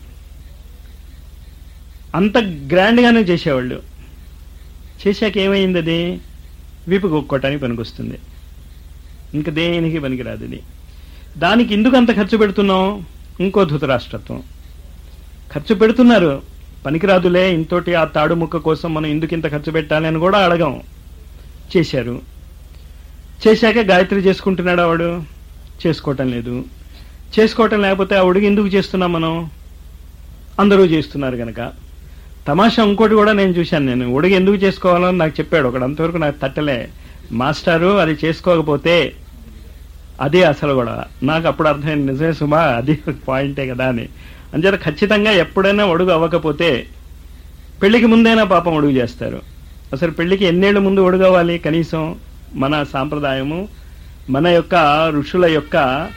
అంత గ్రాండ్గానే చేసేవాళ్ళు చేశాక ఏమైంది అది వీపు కొట్టుకోవటానికి పనికొస్తుంది ఇంకా దేనికి పనికిరాదు ఇది దానికి ఎందుకు అంత ఖర్చు పెడుతున్నాం ఇంకో ధృతరాష్ట్రత్వం ఖర్చు పెడుతున్నారు పనికిరాదులే ఇంతోటి ఆ తాడు ముక్క కోసం మనం ఎందుకు ఇంత ఖర్చు పెట్టాలి అని కూడా అడగం చేశారు చేశాక గాయత్రి చేసుకుంటున్నాడు ఆవిడు చేసుకోవటం లేదు చేసుకోవటం లేకపోతే ఆవిడకి ఎందుకు చేస్తున్నాం మనం అందరూ చేస్తున్నారు గనక తమాషా ఇంకోటి కూడా నేను చూశాను నేను ఉడిగి ఎందుకు చేసుకోవాలో నాకు చెప్పాడు ఒకడు అంతవరకు నాకు తట్టలే మాస్టారు అది చేసుకోకపోతే అదే అసలు కూడా నాకు అప్పుడు అర్థమైంది నిజమే సుమా అది పాయింటే కదా అని అంచేత ఖచ్చితంగా ఎప్పుడైనా ఒడుగు అవ్వకపోతే పెళ్లికి ముందైనా పాపం ఒడుగు చేస్తారు అసలు పెళ్లికి ఎన్నేళ్ల ముందు ఒడుగు అవ్వాలి కనీసం మన సాంప్రదాయము మన యొక్క ఋషుల యొక్క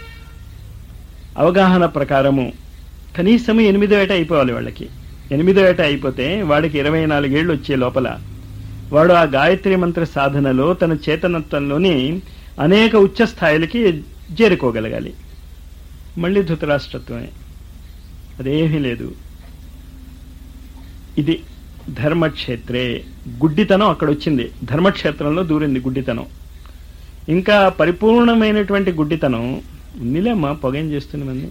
అవగాహన ప్రకారము కనీసం ఎనిమిదో ఏట అయిపోవాలి వాళ్ళకి ఎనిమిదో ఏట అయిపోతే వాడికి ఇరవై నాలుగేళ్లు వచ్చే లోపల వాడు ఆ గాయత్రి మంత్ర సాధనలో తన చేతనత్వంలోని అనేక ఉచ్చ స్థాయిలకి చేరుకోగలగాలి మళ్ళీ ధృతరాష్ట్రత్వమే అదేమీ లేదు ఇది ధర్మక్షేత్రే గుడ్డితనం అక్కడ వచ్చింది ధర్మక్షేత్రంలో దూరింది గుడ్డితనం ఇంకా పరిపూర్ణమైనటువంటి గుడ్డితనం ఉన్నిలేమ్మా పొగేం చేస్తుంది మంది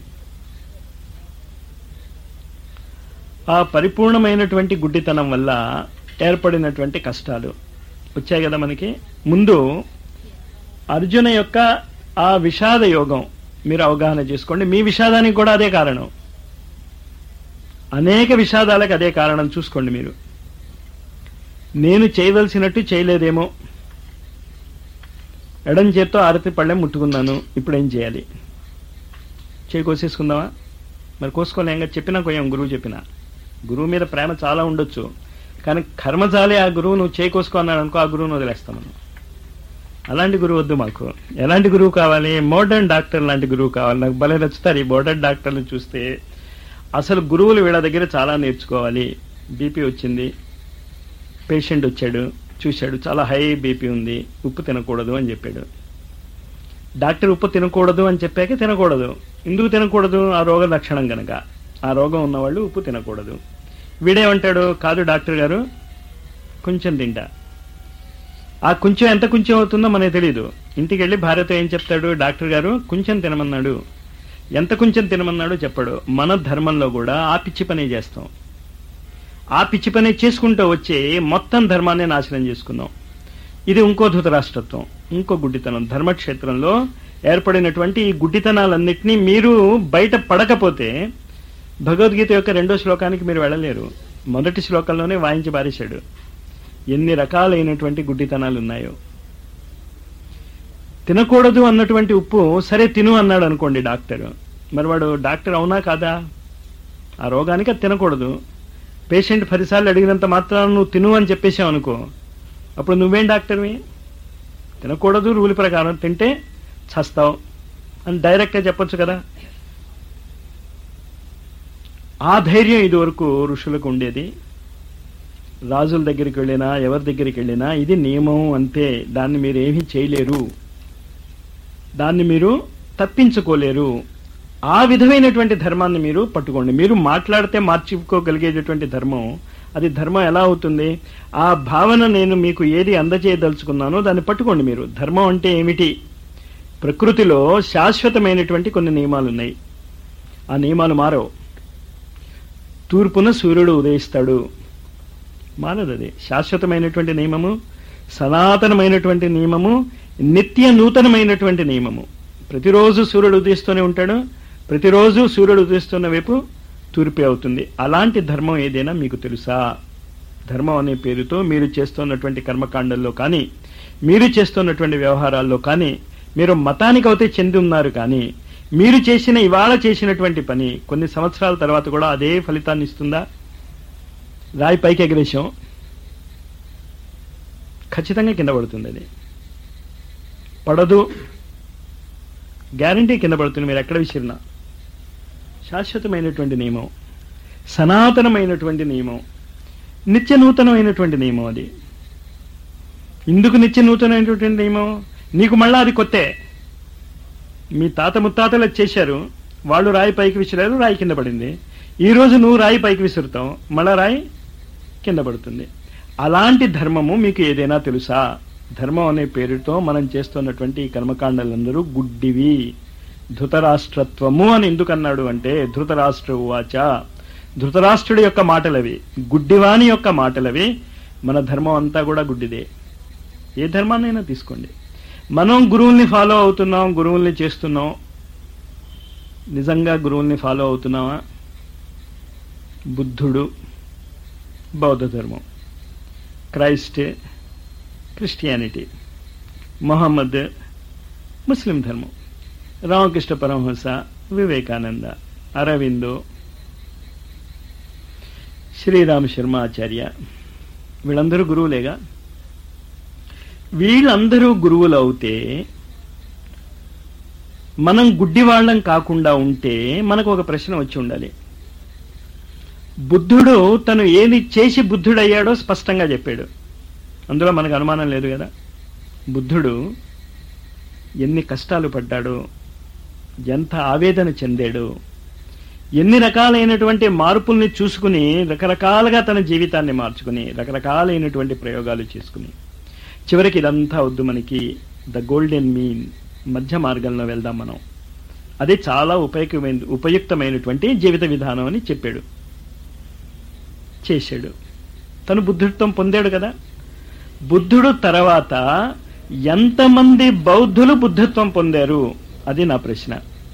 ఆ పరిపూర్ణమైనటువంటి గుడ్డితనం వల్ల ఏర్పడినటువంటి కష్టాలు వచ్చాయి కదా మనకి ముందు అర్జున యొక్క ఆ విషాద యోగం మీరు అవగాహన చేసుకోండి మీ విషాదానికి కూడా అదే కారణం అనేక విషాదాలకు అదే కారణం చూసుకోండి మీరు నేను చేయవలసినట్టు చేయలేదేమో ఎడం చేత్తో ఆరతి పళ్ళెం ముట్టుకున్నాను ఇప్పుడు ఏం చేయాలి చేయి కోసేసుకుందామా మరి కోసుకోలేంగా చెప్పినా కొయ్యం గురువు చెప్పిన గురువు మీద ప్రేమ చాలా ఉండొచ్చు కానీ కర్మజాలే ఆ గురువు నువ్వు చేయి కోసుకో అన్నాడు అనుకో ఆ గురువును వదిలేస్తాం మనం అలాంటి గురువు వద్దు మాకు ఎలాంటి గురువు కావాలి మోడర్న్ డాక్టర్ లాంటి గురువు కావాలి నాకు భలే నచ్చుతారు ఈ మోడర్న్ డాక్టర్లు చూస్తే అసలు గురువులు వీళ్ళ దగ్గర చాలా నేర్చుకోవాలి బీపీ వచ్చింది పేషెంట్ వచ్చాడు చూశాడు చాలా హై బీపీ ఉంది ఉప్పు తినకూడదు అని చెప్పాడు డాక్టర్ ఉప్పు తినకూడదు అని చెప్పాక తినకూడదు ఎందుకు తినకూడదు ఆ రోగ లక్షణం గనక ఆ రోగం ఉన్నవాళ్ళు ఉప్పు తినకూడదు వీడేమంటాడు కాదు డాక్టర్ గారు కొంచెం తింటా ఆ కొంచెం ఎంత కొంచెం అవుతుందో మనకు తెలియదు ఇంటికి వెళ్ళి భార్యతో ఏం చెప్తాడు డాక్టర్ గారు కొంచెం తినమన్నాడు ఎంత కొంచెం తినమన్నాడో చెప్పాడు మన ధర్మంలో కూడా ఆ పిచ్చి పనే చేస్తాం ఆ పిచ్చి పని చేసుకుంటూ వచ్చి మొత్తం ధర్మాన్ని నాశనం చేసుకుందాం ఇది ఇంకో ధృతరాష్ట్రత్వం ఇంకో గుడ్డితనం ధర్మక్షేత్రంలో ఏర్పడినటువంటి ఈ గుడ్డితనాలన్నింటినీ మీరు బయట పడకపోతే భగవద్గీత యొక్క రెండో శ్లోకానికి మీరు వెళ్ళలేరు మొదటి శ్లోకంలోనే వాయించి బారేశాడు ఎన్ని రకాలైనటువంటి గుడ్డితనాలు ఉన్నాయో తినకూడదు అన్నటువంటి ఉప్పు సరే తిను అన్నాడు అనుకోండి డాక్టర్ మరి వాడు డాక్టర్ అవునా కాదా ఆ రోగానికి అది తినకూడదు పేషెంట్ పదిసార్లు అడిగినంత మాత్రాన నువ్వు తిను అని చెప్పేసావు అనుకో అప్పుడు నువ్వేం డాక్టర్వి తినకూడదు రూల్ ప్రకారం తింటే చస్తావు అని డైరెక్ట్గా చెప్పొచ్చు కదా ఆ ధైర్యం ఇదివరకు ఋషులకు ఉండేది రాజుల దగ్గరికి వెళ్ళినా ఎవరి దగ్గరికి వెళ్ళినా ఇది నియమం అంతే దాన్ని మీరు ఏమీ చేయలేరు దాన్ని మీరు తప్పించుకోలేరు ఆ విధమైనటువంటి ధర్మాన్ని మీరు పట్టుకోండి మీరు మాట్లాడితే మార్చుకోగలిగేటటువంటి ధర్మం అది ధర్మం ఎలా అవుతుంది ఆ భావన నేను మీకు ఏది అందజేయదలుచుకున్నానో దాన్ని పట్టుకోండి మీరు ధర్మం అంటే ఏమిటి ప్రకృతిలో శాశ్వతమైనటువంటి కొన్ని నియమాలు ఉన్నాయి ఆ నియమాలు మారవు తూర్పున సూర్యుడు ఉదయిస్తాడు మారదు అది శాశ్వతమైనటువంటి నియమము సనాతనమైనటువంటి నియమము నిత్య నూతనమైనటువంటి నియమము ప్రతిరోజు సూర్యుడు ఉదయిస్తూనే ఉంటాడు ప్రతిరోజు సూర్యుడు ఉదయిస్తున్న వైపు తూర్పే అవుతుంది అలాంటి ధర్మం ఏదైనా మీకు తెలుసా ధర్మం అనే పేరుతో మీరు చేస్తున్నటువంటి కర్మకాండల్లో కానీ మీరు చేస్తున్నటువంటి వ్యవహారాల్లో కానీ మీరు మతానికి అయితే చెంది ఉన్నారు కానీ మీరు చేసిన ఇవాళ చేసినటువంటి పని కొన్ని సంవత్సరాల తర్వాత కూడా అదే ఫలితాన్ని ఇస్తుందా రాయి పైకి ఎగరేశాం ఖచ్చితంగా కింద పడుతుంది అది పడదు గ్యారంటీ కింద పడుతుంది మీరు ఎక్కడ విసిరినా శాశ్వతమైనటువంటి నియమం సనాతనమైనటువంటి నియమం నిత్య నూతనమైనటువంటి నియమం అది ఇందుకు నిత్య నూతనమైనటువంటి నియమం నీకు మళ్ళా అది కొత్తే మీ తాత ముత్తాతలు అది చేశారు వాళ్ళు రాయి పైకి విసిరారు రాయి కింద పడింది ఈ రోజు నువ్వు రాయి పైకి విసురుతావు మళ్ళా రాయి కింద పడుతుంది అలాంటి ధర్మము మీకు ఏదైనా తెలుసా ధర్మం అనే పేరుతో మనం చేస్తున్నటువంటి ఈ కర్మకాండాలందరూ గుడ్డివి ధృతరాష్ట్రత్వము అని ఎందుకు అన్నాడు అంటే ధృతరాష్ట్ర ఉవాచ ధృతరాష్ట్రుడి యొక్క మాటలవి గుడ్డివాని యొక్క మాటలవి మన ధర్మం అంతా కూడా గుడ్డిదే ఏ ధర్మాన్నైనా తీసుకోండి మనం గురువుల్ని ఫాలో అవుతున్నాం గురువుల్ని చేస్తున్నాం నిజంగా గురువుల్ని ఫాలో అవుతున్నావా బుద్ధుడు బౌద్ధ ధర్మం క్రైస్ట్ క్రిస్టియానిటీ మొహమ్మద్ ముస్లిం ధర్మం రామకృష్ణ పరమహంస వివేకానంద అరవిందో శ్రీరామ శర్మ ఆచార్య వీళ్ళందరూ గురువులేగా వీళ్ళందరూ గురువులు అవుతే మనం గుడ్డివాళ్ళం కాకుండా ఉంటే మనకు ఒక ప్రశ్న వచ్చి ఉండాలి బుద్ధుడు తను ఏది చేసి బుద్ధుడయ్యాడో స్పష్టంగా చెప్పాడు అందులో మనకు అనుమానం లేదు కదా బుద్ధుడు ఎన్ని కష్టాలు పడ్డాడో ఎంత ఆవేదన చెందాడు ఎన్ని రకాలైనటువంటి మార్పుల్ని చూసుకుని రకరకాలుగా తన జీవితాన్ని మార్చుకుని రకరకాలైనటువంటి ప్రయోగాలు చేసుకుని చివరికి ఇదంతా వద్దు మనకి ద గోల్డెన్ మీన్ మధ్య మార్గంలో వెళ్దాం మనం అదే చాలా ఉపయోగమైన ఉపయుక్తమైనటువంటి జీవిత విధానం అని చెప్పాడు చేశాడు తను బుద్ధుడిత్వం పొందాడు కదా బుద్ధుడు తర్వాత ఎంతమంది బౌద్ధులు బుద్ధత్వం పొందారు అది నా ప్రశ్న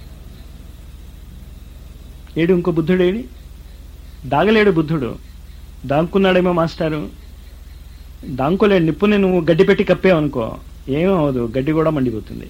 ఏడు ఇంకో బుద్ధుడేడి దాగలేడు బుద్ధుడు దాంకున్నాడేమో మాస్టారు దాంకోలేడు నిప్పుని నువ్వు గడ్డి పెట్టి కప్పేవనుకో ఏమవదు గడ్డి కూడా మండిపోతుంది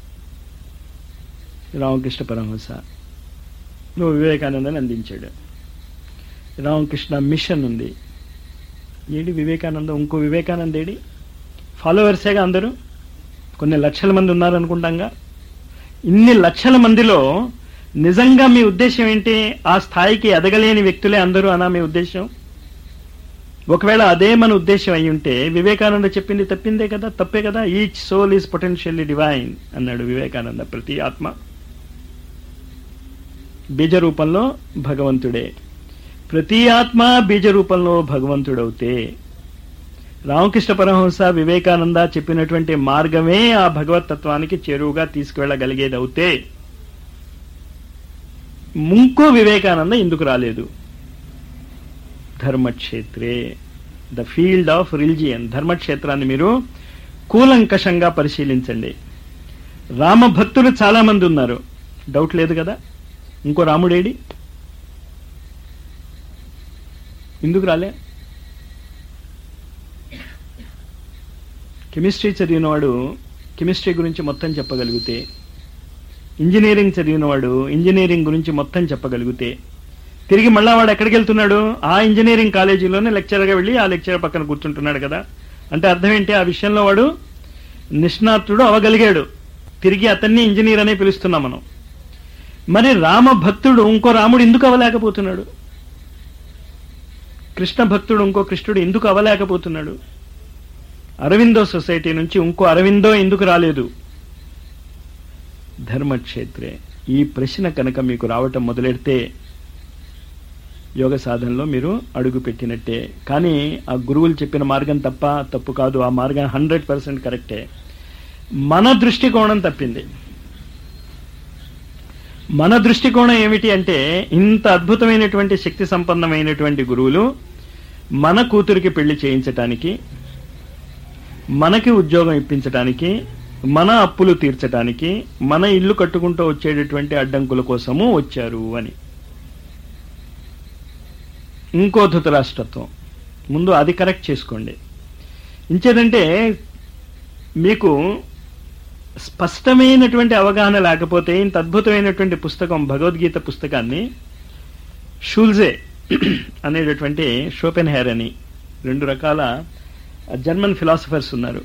రామకృష్ణ పరమహంస నువ్వు వివేకానందని అందించాడు రామకృష్ణ మిషన్ ఉంది ఏడి వివేకానంద ఇంకో వివేకానంద ఏడి ఫాలోవర్సేగా అందరూ కొన్ని లక్షల మంది ఉన్నారనుకుంటాంగా ఇన్ని లక్షల మందిలో నిజంగా మీ ఉద్దేశం ఏంటి ఆ స్థాయికి ఎదగలేని వ్యక్తులే అందరూ అనా మీ ఉద్దేశం ఒకవేళ అదే మన ఉద్దేశం అయి ఉంటే వివేకానంద చెప్పింది తప్పిందే కదా తప్పే కదా each soul is potentially divine అన్నాడు వివేకానంద ప్రతి ఆత్మ బీజ రూపంలో భగవంతుడే ప్రతి ఆత్మ బీజ రూపంలో భగవంతుడవుతే రామకృష్ణ పరమహంస వివేకానంద చెప్పినటువంటి మార్గమే ఆ భగవతత్వానికి చేరువుగా తీసుకువెళ్ళగలిగేది అవుతే ముంకో వివేకానంద ఎందుకు రాలేదు ధర్మక్షేత్రే ద ఫీల్డ్ ఆఫ్ రిలిజియన్ ధర్మక్షేత్రాన్ని మీరు కూలంకషంగా పరిశీలించండి రామభక్తులు చాలా మంది ఉన్నారు డౌట్ లేదు కదా ఇంకో రాముడేడి ఎందుకు రాలే కెమిస్ట్రీ చదివినవాడు కెమిస్ట్రీ గురించి మొత్తం చెప్పగలిగితే ఇంజనీరింగ్ చదివినవాడు ఇంజనీరింగ్ గురించి మొత్తం చెప్పగలిగితే తిరిగి మళ్ళా వాడు ఎక్కడికి వెళ్తున్నాడు ఆ ఇంజనీరింగ్ కాలేజీలోనే లెక్చర్గా వెళ్ళి ఆ లెక్చర్ పక్కన కూర్చుంటున్నాడు కదా అంటే అర్థం ఏంటి ఆ విషయంలో వాడు నిష్ణాతుడు అవగలిగాడు తిరిగి అతన్ని ఇంజనీర్ అనే పిలుస్తున్నాం మనం మరి రామ భక్తుడు ఇంకో రాముడు ఎందుకు అవలేకపోతున్నాడు కృష్ణ భక్తుడు ఇంకో కృష్ణుడు ఎందుకు అవలేకపోతున్నాడు అరవిందో సొసైటీ నుంచి ఇంకో అరవిందో ఎందుకు రాలేదు ధర్మక్షేత్రే ఈ ప్రశ్న కనుక మీకు రావటం మొదలెడితే యోగ సాధనలో మీరు అడుగు పెట్టినట్టే కానీ ఆ గురువులు చెప్పిన మార్గం తప్ప తప్పు కాదు ఆ మార్గం హండ్రెడ్ పర్సెంట్ కరెక్టే మన దృష్టికోణం తప్పింది మన దృష్టికోణం ఏమిటి అంటే ఇంత అద్భుతమైనటువంటి శక్తి సంపన్నమైనటువంటి గురువులు మన కూతురికి పెళ్లి చేయించటానికి మనకి ఉద్యోగం ఇప్పించటానికి మన అప్పులు తీర్చటానికి మన ఇల్లు కట్టుకుంటూ వచ్చేటటువంటి అడ్డంకుల కోసము వచ్చారు అని ఇంకో ధృతరాష్ట్రత్వం ముందు అది కరెక్ట్ చేసుకోండి ఇంచేదంటే మీకు స్పష్టమైనటువంటి అవగాహన లేకపోతే ఇంత అద్భుతమైనటువంటి పుస్తకం భగవద్గీత పుస్తకాన్ని షూల్జే అనేటటువంటి షోపెన్ హెయిర్ అని రెండు రకాల జర్మన్ ఫిలాసఫర్స్ ఉన్నారు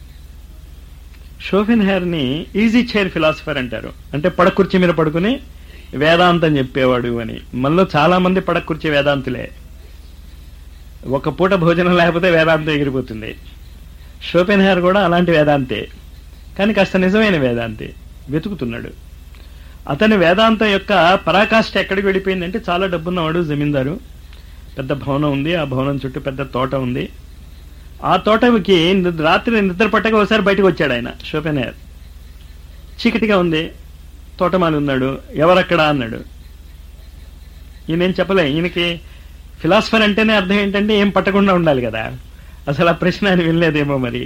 షోఫెన్ హెయిర్ ని ఈజీ చైర్ ఫిలాసఫర్ అంటారు అంటే పడకుర్చీ మీద పడుకుని వేదాంతం చెప్పేవాడు అని మనలో చాలా మంది పడకుర్చీ వేదాంతులే ఒక పూట భోజనం లేకపోతే వేదాంతం ఎగిరిపోతుంది షోపెన్ హెయిర్ కూడా అలాంటి వేదాంతే కానీ కాస్త నిజమైన వేదాంతే వెతుకుతున్నాడు అతని వేదాంతం యొక్క పరాకాష్ఠ ఎక్కడికి వెళ్ళిపోయిందంటే చాలా డబ్బున్నవాడు జమీందారు పెద్ద భవనం ఉంది ఆ భవనం చుట్టూ పెద్ద తోట ఉంది ఆ తోటకి నిద్ర- రాత్రి నిద్ర పట్టక ఒకసారి బయటకు వచ్చాడు ఆయన షోపెనర్ చీకటిగా ఉంది తోటమాలి ఉన్నాడు ఎవరక్కడా అన్నాడు ఈయనేం చెప్పలే ఈయనకి ఫిలాసఫర్ అంటేనే అర్థం ఏంటంటే ఏం పట్టకుండా ఉండాలి కదా అసలు ఆ ప్రశ్న ఆయన వినలేదేమో మరి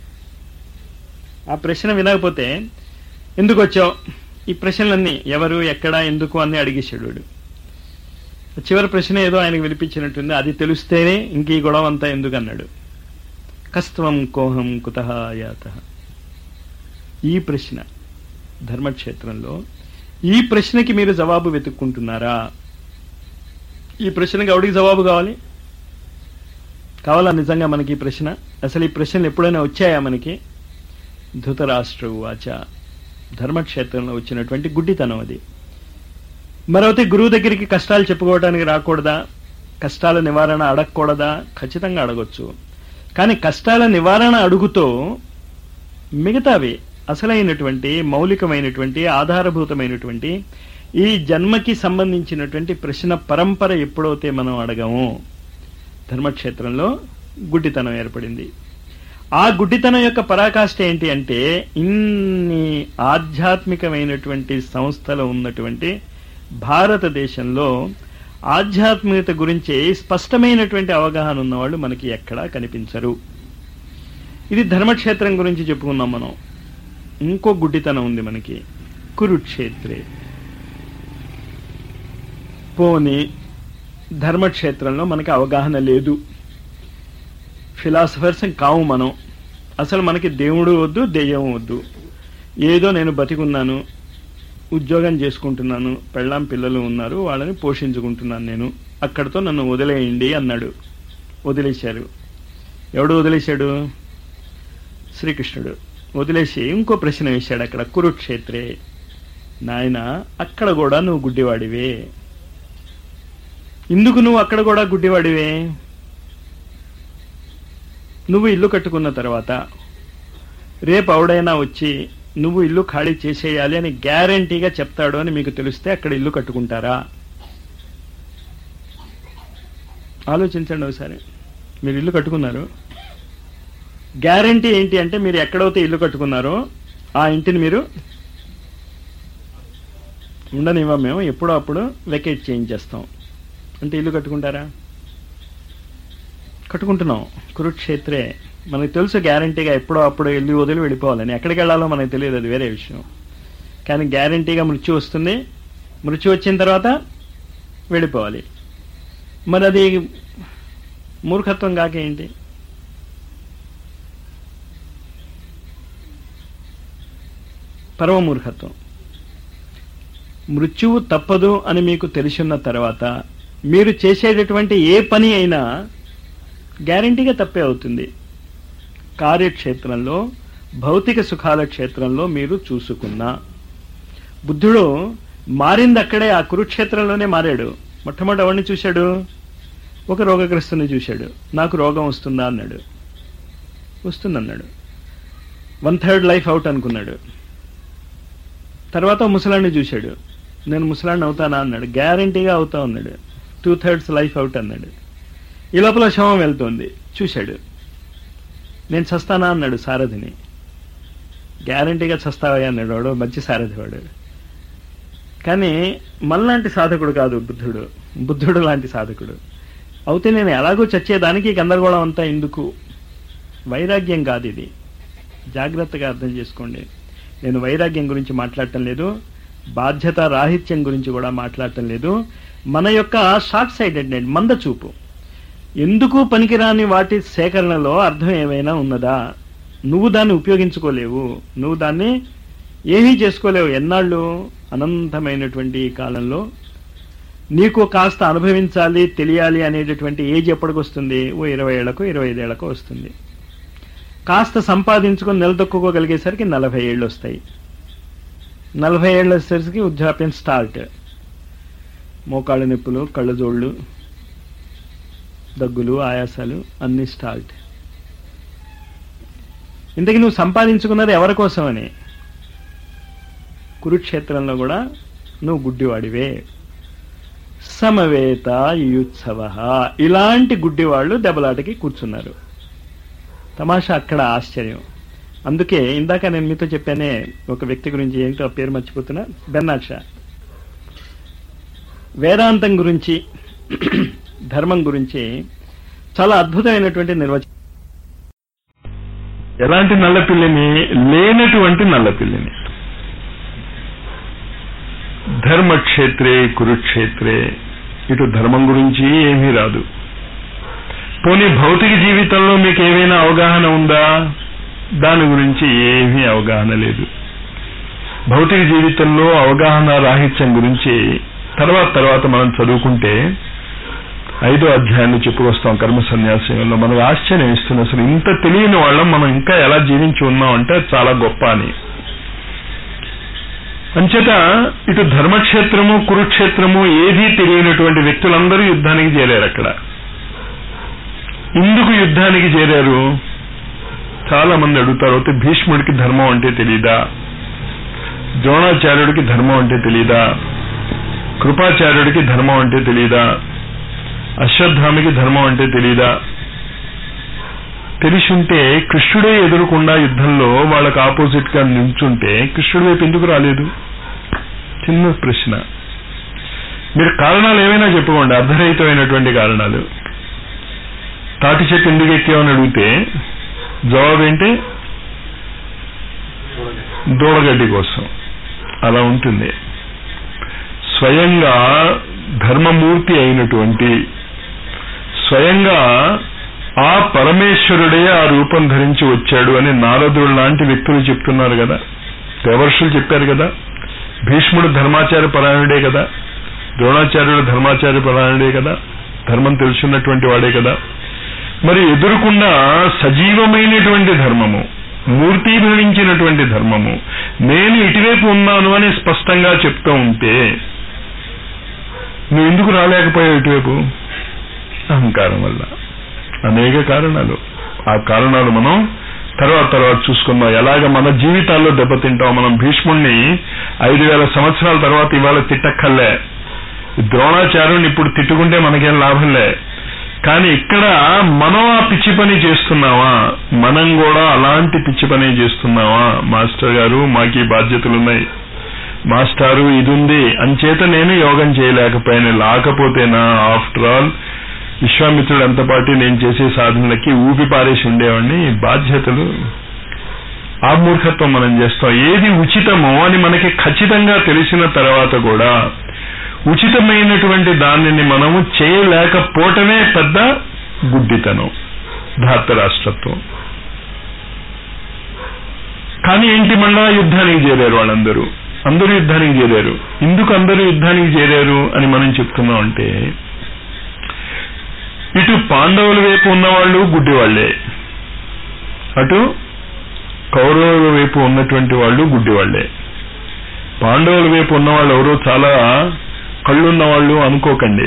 ఆ ప్రశ్న వినకపోతే ఎందుకు వచ్చావు ఈ ప్రశ్నలన్నీ ఎవరు ఎక్కడ ఎందుకు అన్ని అడిగేశాడు వాడు చివరి ప్రశ్న ఏదో ఆయనకు వినిపించినట్టుంది అది తెలిస్తేనే ఇంక ఈ గొడవ అంతా ఎందుకు అన్నాడు కస్త్వం కోహం కుత యాత ఈ ప్రశ్న ధర్మక్షేత్రంలో ఈ ప్రశ్నకి మీరు జవాబు వెతుక్కుంటున్నారా ఈ ప్రశ్నకి ఎవడికి జవాబు కావాలి కావాలా నిజంగా మనకి ఈ ప్రశ్న అసలు ఈ ప్రశ్నలు ఎప్పుడైనా వచ్చాయా మనకి ధృతరాష్ట్ర వాచ ధర్మక్షేత్రంలో వచ్చినటువంటి గుడ్డితనం అది మరొకటి గురువు దగ్గరికి కష్టాలు చెప్పుకోవడానికి రాకూడదా కష్టాల నివారణ అడగకూడదా ఖచ్చితంగా అడగొచ్చు కానీ కష్టాల నివారణ అడుగుతో మిగతావి అసలైనటువంటి మౌలికమైనటువంటి ఆధారభూతమైనటువంటి ఈ జన్మకి సంబంధించినటువంటి ప్రశ్న పరంపర ఎప్పుడైతే మనం అడగము ధర్మక్షేత్రంలో గుడ్డితనం ఏర్పడింది ఆ గుడ్డితనం యొక్క పరాకాష్ఠ ఏంటి అంటే ఇన్ని ఆధ్యాత్మికమైనటువంటి సంస్థలు ఉన్నటువంటి భారతదేశంలో ఆధ్యాత్మికత గురించి స్పష్టమైనటువంటి అవగాహన ఉన్నవాళ్ళు మనకి ఎక్కడా కనిపించరు ఇది ధర్మక్షేత్రం గురించి చెప్పుకున్నాం మనం ఇంకో గుడ్డితనం ఉంది మనకి కురుక్షేత్రే పోని ధర్మక్షేత్రంలో మనకి అవగాహన లేదు ఫిలాసఫర్స్ కావు మనం అసలు మనకి దేవుడు వద్దు దెయ్యం వద్దు ఏదో నేను బతికున్నాను ఉద్యోగం చేసుకుంటున్నాను పెళ్ళాం పిల్లలు ఉన్నారు వాళ్ళని పోషించుకుంటున్నాను నేను అక్కడితో నన్ను వదిలేయండి అన్నాడు వదిలేశారు ఎవడు వదిలేశాడు శ్రీకృష్ణుడు వదిలేసి ఇంకో ప్రశ్న వేశాడు అక్కడ కురుక్షేత్రే నాయన అక్కడ కూడా నువ్వు గుడ్డివాడివే ఎందుకు నువ్వు అక్కడ కూడా గుడ్డివాడివే నువ్వు ఇల్లు కట్టుకున్న తర్వాత రేపు ఎవడైనా వచ్చి నువ్వు ఇల్లు ఖాళీ చేసేయాలి అని గ్యారంటీగా చెప్తాడు అని మీకు తెలిస్తే అక్కడ ఇల్లు కట్టుకుంటారా ఆలోచించండి ఒకసారి మీరు ఇల్లు కట్టుకున్నారు గ్యారంటీ ఏంటి అంటే మీరు ఎక్కడైతే ఇల్లు కట్టుకున్నారో ఆ ఇంటిని మీరు ఉండనివ్వం మేము ఎప్పుడో అప్పుడు వెకేట్ చేయించేస్తాం అంటే ఇల్లు కట్టుకుంటారా కట్టుకుంటున్నాం కురుక్షేత్రే మనకు తెలుసు గ్యారంటీగా ఎప్పుడో అప్పుడు వెళ్ళి వదిలి వెళ్ళిపోవాలని ఎక్కడికి వెళ్ళాలో మనకు తెలియదు అది వేరే విషయం కానీ గ్యారంటీగా మృత్యు వస్తుంది మృత్యు వచ్చిన తర్వాత వెళ్ళిపోవాలి మరి అది మూర్ఖత్వం కాక ఏంటి పరమమూర్ఖత్వం మృత్యువు తప్పదు అని మీకు తెలిసిన తర్వాత మీరు చేసేటటువంటి ఏ పని అయినా గ్యారంటీగా తప్పే అవుతుంది కార్యక్షేత్రంలో భౌతిక సుఖాల క్షేత్రంలో మీరు చూసుకున్నా బుద్ధుడు మారింది అక్కడే ఆ కురుక్షేత్రంలోనే మారాడు మొట్టమొదటి ఎవరిని చూశాడు ఒక రోగగ్రస్తుని చూశాడు నాకు రోగం వస్తుందా అన్నాడు వస్తుందన్నాడు వన్ థర్డ్ లైఫ్ అవుట్ అనుకున్నాడు తర్వాత ముసలాన్ని చూశాడు నేను ముసలాన్ని అవుతానా అన్నాడు గ్యారంటీగా అవుతా ఉన్నాడు టూ థర్డ్స్ లైఫ్ అవుట్ అన్నాడు ఈ లోపల శవం వెళ్తోంది చూశాడు నేను చస్తానా అన్నాడు సారథిని గ్యారంటీగా చస్తావయ్యా అన్నాడు వాడు మంచి సారథి వాడు కానీ మనలాంటి సాధకుడు కాదు బుద్ధుడు బుద్ధుడు లాంటి సాధకుడు అయితే నేను ఎలాగో చచ్చేదానికి గందరగోళం అంతా ఎందుకు వైరాగ్యం కాదు ఇది జాగ్రత్తగా అర్థం చేసుకోండి నేను వైరాగ్యం గురించి మాట్లాడటం లేదు బాధ్యత రాహిత్యం గురించి కూడా మాట్లాడటం లేదు మన యొక్క షార్ట్ సైడెడ్ మంద చూపు ఎందుకు పనికిరాని వాటి సేకరణలో అర్థం ఏమైనా ఉన్నదా నువ్వు దాన్ని ఉపయోగించుకోలేవు నువ్వు దాన్ని ఏమీ చేసుకోలేవు ఎన్నాళ్ళు అనంతమైనటువంటి ఈ కాలంలో నీకు కాస్త అనుభవించాలి తెలియాలి అనేటటువంటి ఏజ్ ఎప్పటికి వస్తుంది ఓ ఇరవై ఏళ్లకు ఇరవై ఐదేళ్లకు వస్తుంది కాస్త సంపాదించుకొని నిలదొక్కుకోగలిగేసరికి నలభై ఏళ్ళు వస్తాయి నలభై ఏళ్ళు వచ్చేసరికి వృద్ధాప్యం స్టార్ట్ మోకాళ్ళ నొప్పులు కళ్ళజోళ్ళు దగ్గులు ఆయాసాలు అన్ని స్టార్ట్ ఇంతకీ నువ్వు సంపాదించుకున్నది ఎవరి కోసమని కురుక్షేత్రంలో కూడా నువ్వు గుడ్డివాడివే సమవేత యుత్సవ ఇలాంటి గుడ్డివాళ్ళు దెబ్బలాటకి కూర్చున్నారు తమాషా అక్కడ ఆశ్చర్యం అందుకే ఇందాక నేను మీతో చెప్పానే ఒక వ్యక్తి గురించి ఏంటో ఆ పేరు మర్చిపోతున్నా బెన్నాడ్ షా వేదాంతం గురించి ధర్మం గురించి చాలా అద్భుతమైనటువంటి నిర్వచనం ఎలాంటి నల్లపిల్లిని లేనటువంటి నల్లపిల్లిని ధర్మక్షేత్రే కురుక్షేత్రే ఇటు ధర్మం గురించి ఏమీ రాదు పోనీ భౌతిక జీవితంలో మీకు ఏమైనా అవగాహన ఉందా దాని గురించి ఏమీ అవగాహన లేదు భౌతిక జీవితంలో అవగాహన రాహిత్యం గురించి తర్వాత తర్వాత మనం చదువుకుంటే ఐదో అధ్యాయాన్ని చెప్పుకొస్తాం కర్మ సన్యాసంలో మనకు ఆశ్చర్యం ఇస్తుంది అసలు ఇంత తెలియని వాళ్ళం మనం ఇంకా ఎలా జీవించి ఉన్నాం అంటే చాలా గొప్ప అని అంచేత ఇటు ధర్మక్షేత్రము కురుక్షేత్రము ఏదీ తెలియనటువంటి వ్యక్తులందరూ యుద్ధానికి చేరారు అక్కడ ఎందుకు యుద్ధానికి చేరారు చాలా మంది అడుగుతారు అయితే భీష్ముడికి ధర్మం అంటే తెలీదా ద్రోణాచార్యుడికి ధర్మం అంటే తెలీదా కృపాచార్యుడికి ధర్మం అంటే తెలీదా అశ్వత్థామికి ధర్మం అంటే తెలీదా తెలిసుంటే కృష్ణుడే ఎదురుకుండా యుద్ధంలో వాళ్ళకు ఆపోజిట్ గా నిల్చుంటే కృష్ణుడి వైపు ఎందుకు రాలేదు చిన్న ప్రశ్న మీరు కారణాలు ఏమైనా చెప్పుకోండి అర్ధరహితమైనటువంటి కారణాలు తాటి చెట్టు ఎందుకు ఎక్కామని అడిగితే జవాబు ఏంటి దూడగడ్డి కోసం అలా ఉంటుంది స్వయంగా ధర్మమూర్తి అయినటువంటి స్వయంగా ఆ పరమేశ్వరుడే ఆ రూపం ధరించి వచ్చాడు అని నారదుడు లాంటి వ్యక్తులు చెప్తున్నారు కదా దేవర్షులు చెప్పారు కదా భీష్ముడు ధర్మాచార్య పరాయణుడే కదా ద్రోణాచార్యుడు ధర్మాచార్య పరాయణుడే కదా ధర్మం తెలుసున్నటువంటి వాడే కదా మరి ఎదురుకుండా సజీవమైనటువంటి ధర్మము మూర్తీభవించినటువంటి ధర్మము నేను ఇటువైపు ఉన్నాను అని స్పష్టంగా చెప్తూ ఉంటే నువ్వు ఎందుకు రాలేకపోయావు ఇటువైపు అహంకారం వల్ల అనేక కారణాలు ఆ కారణాలు మనం తర్వాత తర్వాత చూసుకుందాం ఎలాగ మన జీవితాల్లో దెబ్బతింటాం మనం భీష్ముణ్ణి ఐదు వేల సంవత్సరాల తర్వాత ఇవాళ తిట్టక్కర్లే ద్రోణాచార్యుని ఇప్పుడు తిట్టుకుంటే మనకేం లాభంలే కానీ ఇక్కడ మనం ఆ పిచ్చి పని చేస్తున్నావా మనం కూడా అలాంటి పిచ్చి పని చేస్తున్నావా మాస్టర్ గారు మాకు బాధ్యతలున్నాయి మాస్టారు ఇది ఉంది అంచేత నేను యోగం చేయలేకపోయాను లేకపోతేనా ఆఫ్టర్ ఆల్ విశ్వామిత్రుడు అంతపాటి నేను చేసే సాధనలకి ఊపి పారేసి ఉండేవాడిని బాధ్యతలు ఆ మూర్ఖత్వం మనం చేస్తాం ఏది ఉచితమో అని మనకి ఖచ్చితంగా తెలిసిన తర్వాత కూడా ఉచితమైనటువంటి దానిని మనము చేయలేకపోవటమే పెద్ద గుడ్డితనం ధార్తరాష్ట్రత్వం కానీ ఏంటి మళ్ళా యుద్ధానికి చేరారు వాళ్ళందరూ అందరూ యుద్ధానికి చేరారు ఎందుకు అందరూ యుద్ధానికి చేరారు అని మనం చెప్తున్నాం అంటే ఇటు పాండవుల వైపు ఉన్నవాళ్ళు గుడ్డివాళ్లే అటు కౌరవుల వైపు ఉన్నటువంటి వాళ్ళు గుడ్డివాళ్లే పాండవుల వైపు ఉన్నవాళ్ళు ఎవరో చాలా కళ్ళున్న వాళ్ళు అనుకోకండి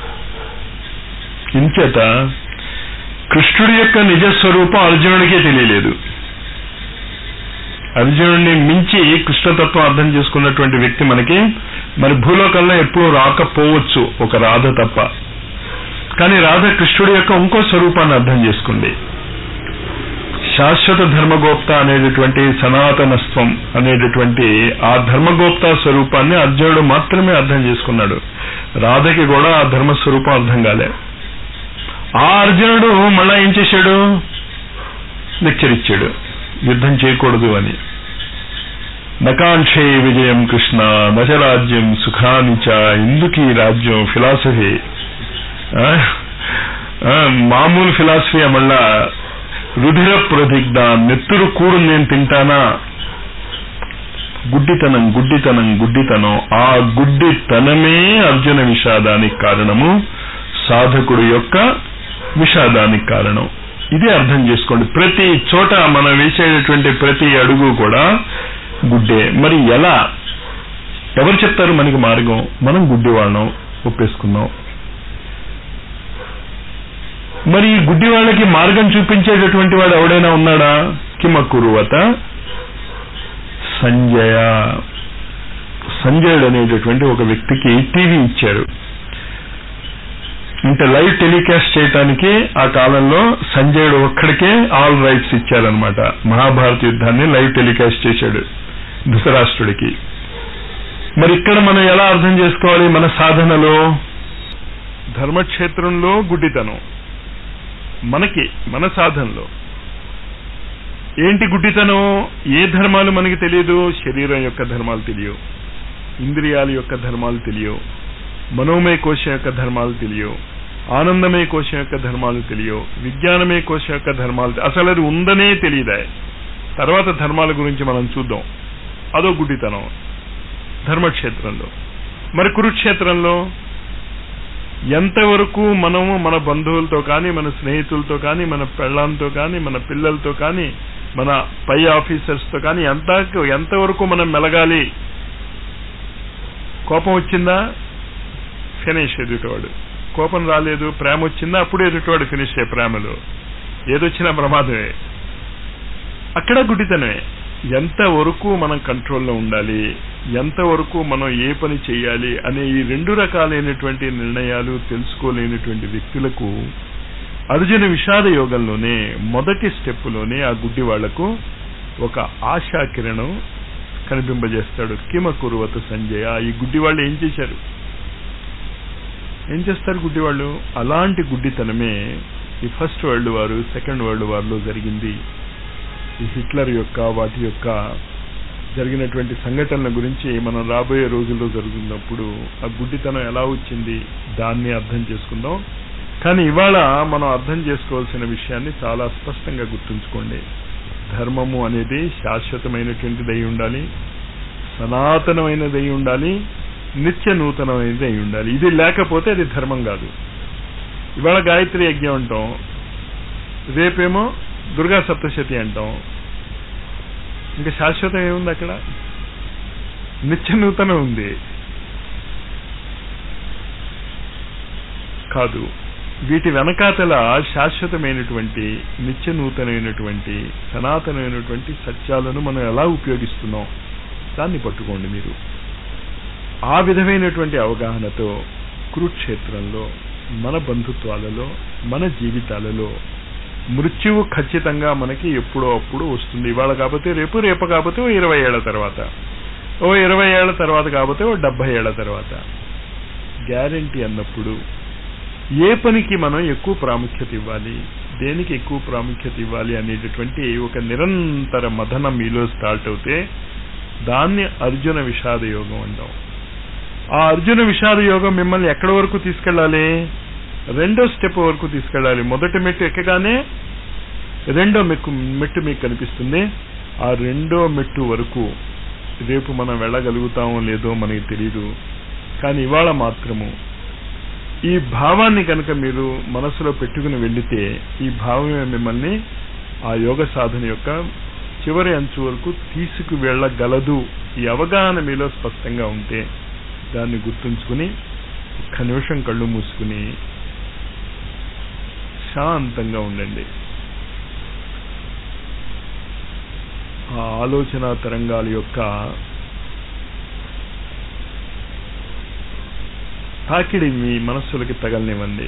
ఇంచేత కృష్ణుడి యొక్క నిజస్వరూపం అర్జునుడికే తెలియలేదు అర్జునుడిని మించి కృష్ణతత్వం అర్థం చేసుకున్నటువంటి వ్యక్తి మనకి మరి భూలోకంలో ఎప్పుడూ రాకపోవచ్చు ఒక రాధ తప్ప కానీ రాధ కృష్ణుడి యొక్క ఇంకో స్వరూపాన్ని అర్థం చేసుకోండి శాశ్వత ధర్మగోప్త అనేటటువంటి సనాతనత్వం అనేటటువంటి ఆ ధర్మగోప్త స్వరూపాన్ని అర్జునుడు మాత్రమే అర్థం చేసుకున్నాడు రాధకి కూడా ఆ ధర్మస్వరూపం అర్థం కాలే ఆ అర్జునుడు మళ్ళా ఏం చేశాడు లెక్చర్ ఇచ్చాడు యుద్ధం చేయకూడదు అని నకాంక్షే విజయం కృష్ణ నచరాజ్యం సుఖానిచ ఎందుకు ఈ రాజ్యం ఫిలాసఫీ మామూలు ఫిలాసఫీ మళ్ళా రుధిర ప్రతిజ్ఞ నెత్తురు కూడు నేను తింటానా గుడ్డితనం గుడ్డితనం గుడ్డితనం ఆ గుడ్డితనమే అర్జున విషాదానికి కారణము సాధకుడు యొక్క విషాదానికి కారణం ఇది అర్థం చేసుకోండి ప్రతి చోట మనం వేసేటటువంటి ప్రతి అడుగు కూడా గుడ్డే మరి ఎలా ఎవరు చెప్తారు మనకి మార్గం మనం గుడ్డి వాళ్ళం ఒప్పేసుకున్నాం మరి ఈ గుడ్డి వాళ్ళకి మార్గం చూపించేటటువంటి వాడు ఎవడైనా ఉన్నాడా కిమకురువత సంజయ సంజయుడు అనేటటువంటి ఒక వ్యక్తికి టీవీ ఇచ్చారు అంటే లైవ్ టెలికాస్ట్ చేయటానికి ఆ కాలంలో సంజయుడు ఒక్కడికే ఆల్ రైట్స్ ఇచ్చారనమాట మహాభారత యుద్ధాన్ని లైవ్ టెలికాస్ట్ చేశాడు ధృతరాష్ట్రుడికి మరి ఇక్కడ మనం ఎలా అర్థం చేసుకోవాలి మన సాధనలో ధర్మక్షేత్రంలో గుడ్డితనం మనకి మన సాధనలో ఏంటి గుడ్డితనం ఏ ధర్మాలు మనకి తెలియదు శరీరం యొక్క ధర్మాలు తెలియవు ఇంద్రియాల యొక్క ధర్మాలు తెలియవు మనోమయ కోశం యొక్క ధర్మాలు తెలియవు ఆనందమయ కోశం యొక్క ధర్మాలు తెలియవు విజ్ఞానమయ కోశం యొక్క ధర్మాలు అసలు అది ఉందనే తెలియదా తర్వాత ధర్మాల గురించి మనం చూద్దాం అదో గుడ్డితనం ధర్మక్షేత్రంలో మరి కురుక్షేత్రంలో ఎంతవరకు మనము మన బంధువులతో కానీ మన స్నేహితులతో కానీ మన పెళ్ళాంతో కానీ మన పిల్లలతో కానీ మన పై ఆఫీసర్స్తో కానీ ఎంత ఎంతవరకు మనం మెలగాలి కోపం వచ్చిందా ఫినిష్ ఎదుటివాడు కోపం రాలేదు ప్రేమ వచ్చిందా అప్పుడు ఎదుటివాడు ఫినిష్ అయ్యే ప్రేమలో ఏదొచ్చినా ప్రమాదమే అక్కడ గుడ్డితనమే ఎంతవరకు మనం కంట్రోల్లో ఉండాలి ఎంతవరకు మనం ఏ పని చేయాలి అనే ఈ రెండు రకాలైనటువంటి నిర్ణయాలు తెలుసుకోలేనటువంటి వ్యక్తులకు అర్జున విషాద యోగంలోనే మొదటి స్టెప్పులోనే ఆ గుడ్డి వాళ్లకు ఒక ఆశా కిరణం కనిపింపజేస్తాడు కిమ కురువత సంజయ ఈ గుడ్డి వాళ్ళు ఏం చేశారు ఏం చేస్తారు గుడ్డి వాళ్ళు అలాంటి గుడ్డితనమే ఈ first world war second world వార్లో జరిగింది ఈ హిట్లర్ యొక్క వాటి యొక్క జరిగినటువంటి సంఘటనల గురించి మనం రాబోయే రోజుల్లో జరుగుతున్నప్పుడు ఆ గుడ్డితనం ఎలా వచ్చింది దాన్ని అర్థం చేసుకుందాం కానీ ఇవాళ మనం అర్థం చేసుకోవాల్సిన విషయాన్ని చాలా స్పష్టంగా గుర్తుంచుకోండి ధర్మము అనేది శాశ్వతమైనటువంటిది అయి ఉండాలి సనాతనమైనది అయి ఉండాలి నిత్య నూతనమైనది అయి ఉండాలి ఇది లేకపోతే అది ధర్మం కాదు ఇవాళ గాయత్రి యజ్ఞం అంటాం రేపేమో దుర్గా సప్తశతి అంటాం ఇంకా శాశ్వతం ఏముంది అక్కడ నిత్య నూతనం ఉంది కాదు వీటి వెనకాతల శాశ్వతమైనటువంటి నిత్య నూతనమైనటువంటి సనాతనమైనటువంటి సత్యాలను మనం ఎలా ఉపయోగిస్తున్నాం దాన్ని పట్టుకోండి మీరు ఆ విధమైనటువంటి అవగాహనతో కురుక్షేత్రంలో మన బంధుత్వాలలో మన జీవితాలలో మృత్యువు ఖచ్చితంగా మనకి ఎప్పుడో అప్పుడు వస్తుంది ఇవాళ కాకపోతే రేపు రేపు కాకపోతే ఓ ఇరవై ఏళ్ల తర్వాత ఓ ఇరవై ఏళ్ల తర్వాత కాకపోతే ఓ డెబ్బై ఏళ్ల తర్వాత గ్యారంటీ అన్నప్పుడు ఏ పనికి మనం ఎక్కువ ప్రాముఖ్యత ఇవ్వాలి దేనికి ఎక్కువ ప్రాముఖ్యత ఇవ్వాలి అనేటటువంటి ఒక నిరంతర మదనం మీలో స్టార్ట్ అవుతే దాన్ని అర్జున విషాద యోగం అంటాం ఆ అర్జున విషాద యోగం మిమ్మల్ని ఎక్కడి వరకు తీసుకెళ్ళాలి రెండో స్టెప్ వరకు తీసుకెళ్ళాలి మొదటి మెట్టు ఎక్కగానే రెండో మెక్కు మెట్టు మీకు కనిపిస్తుంది ఆ రెండో మెట్టు వరకు రేపు మనం వెళ్ళగలుగుతామో లేదో మనకి తెలియదు కానీ ఇవాళ మాత్రము ఈ భావాన్ని కనుక మీరు మనసులో పెట్టుకుని వెళ్లితే ఈ భావమే మిమ్మల్ని ఆ యోగ సాధన యొక్క చివరి అంచు వరకు తీసుకు వెళ్ళగలదు ఈ అవగాహన మీలో స్పష్టంగా ఉంటే దాన్ని గుర్తుంచుకుని ఒక్క నిమిషం కళ్ళు మూసుకుని శాంతంగా ఉండండి ఆ ఆలోచన తరంగాల యొక్క తాకిడి మీ మనస్సులకి తగలనివ్వండి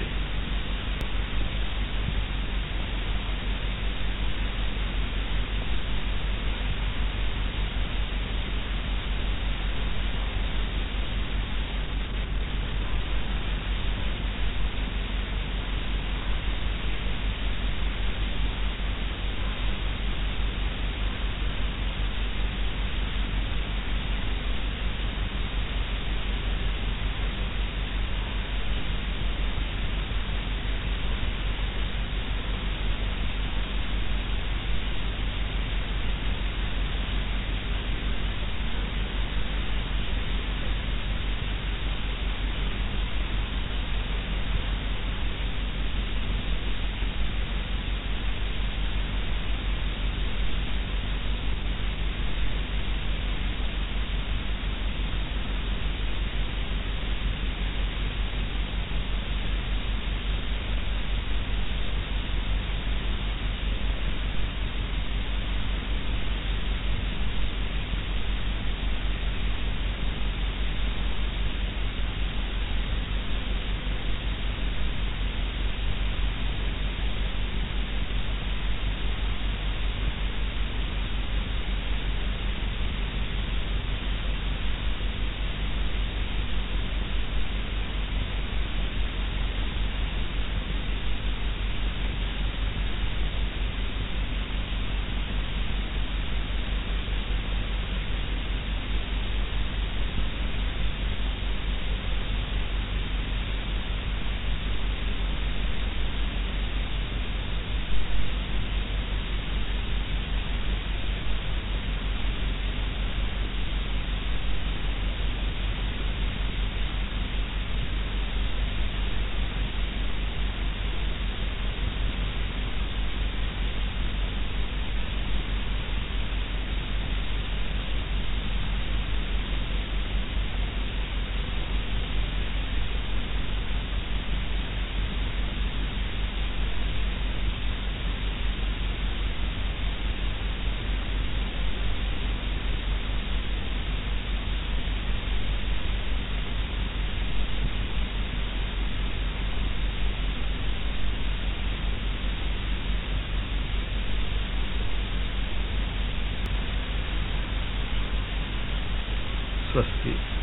స్వస్తి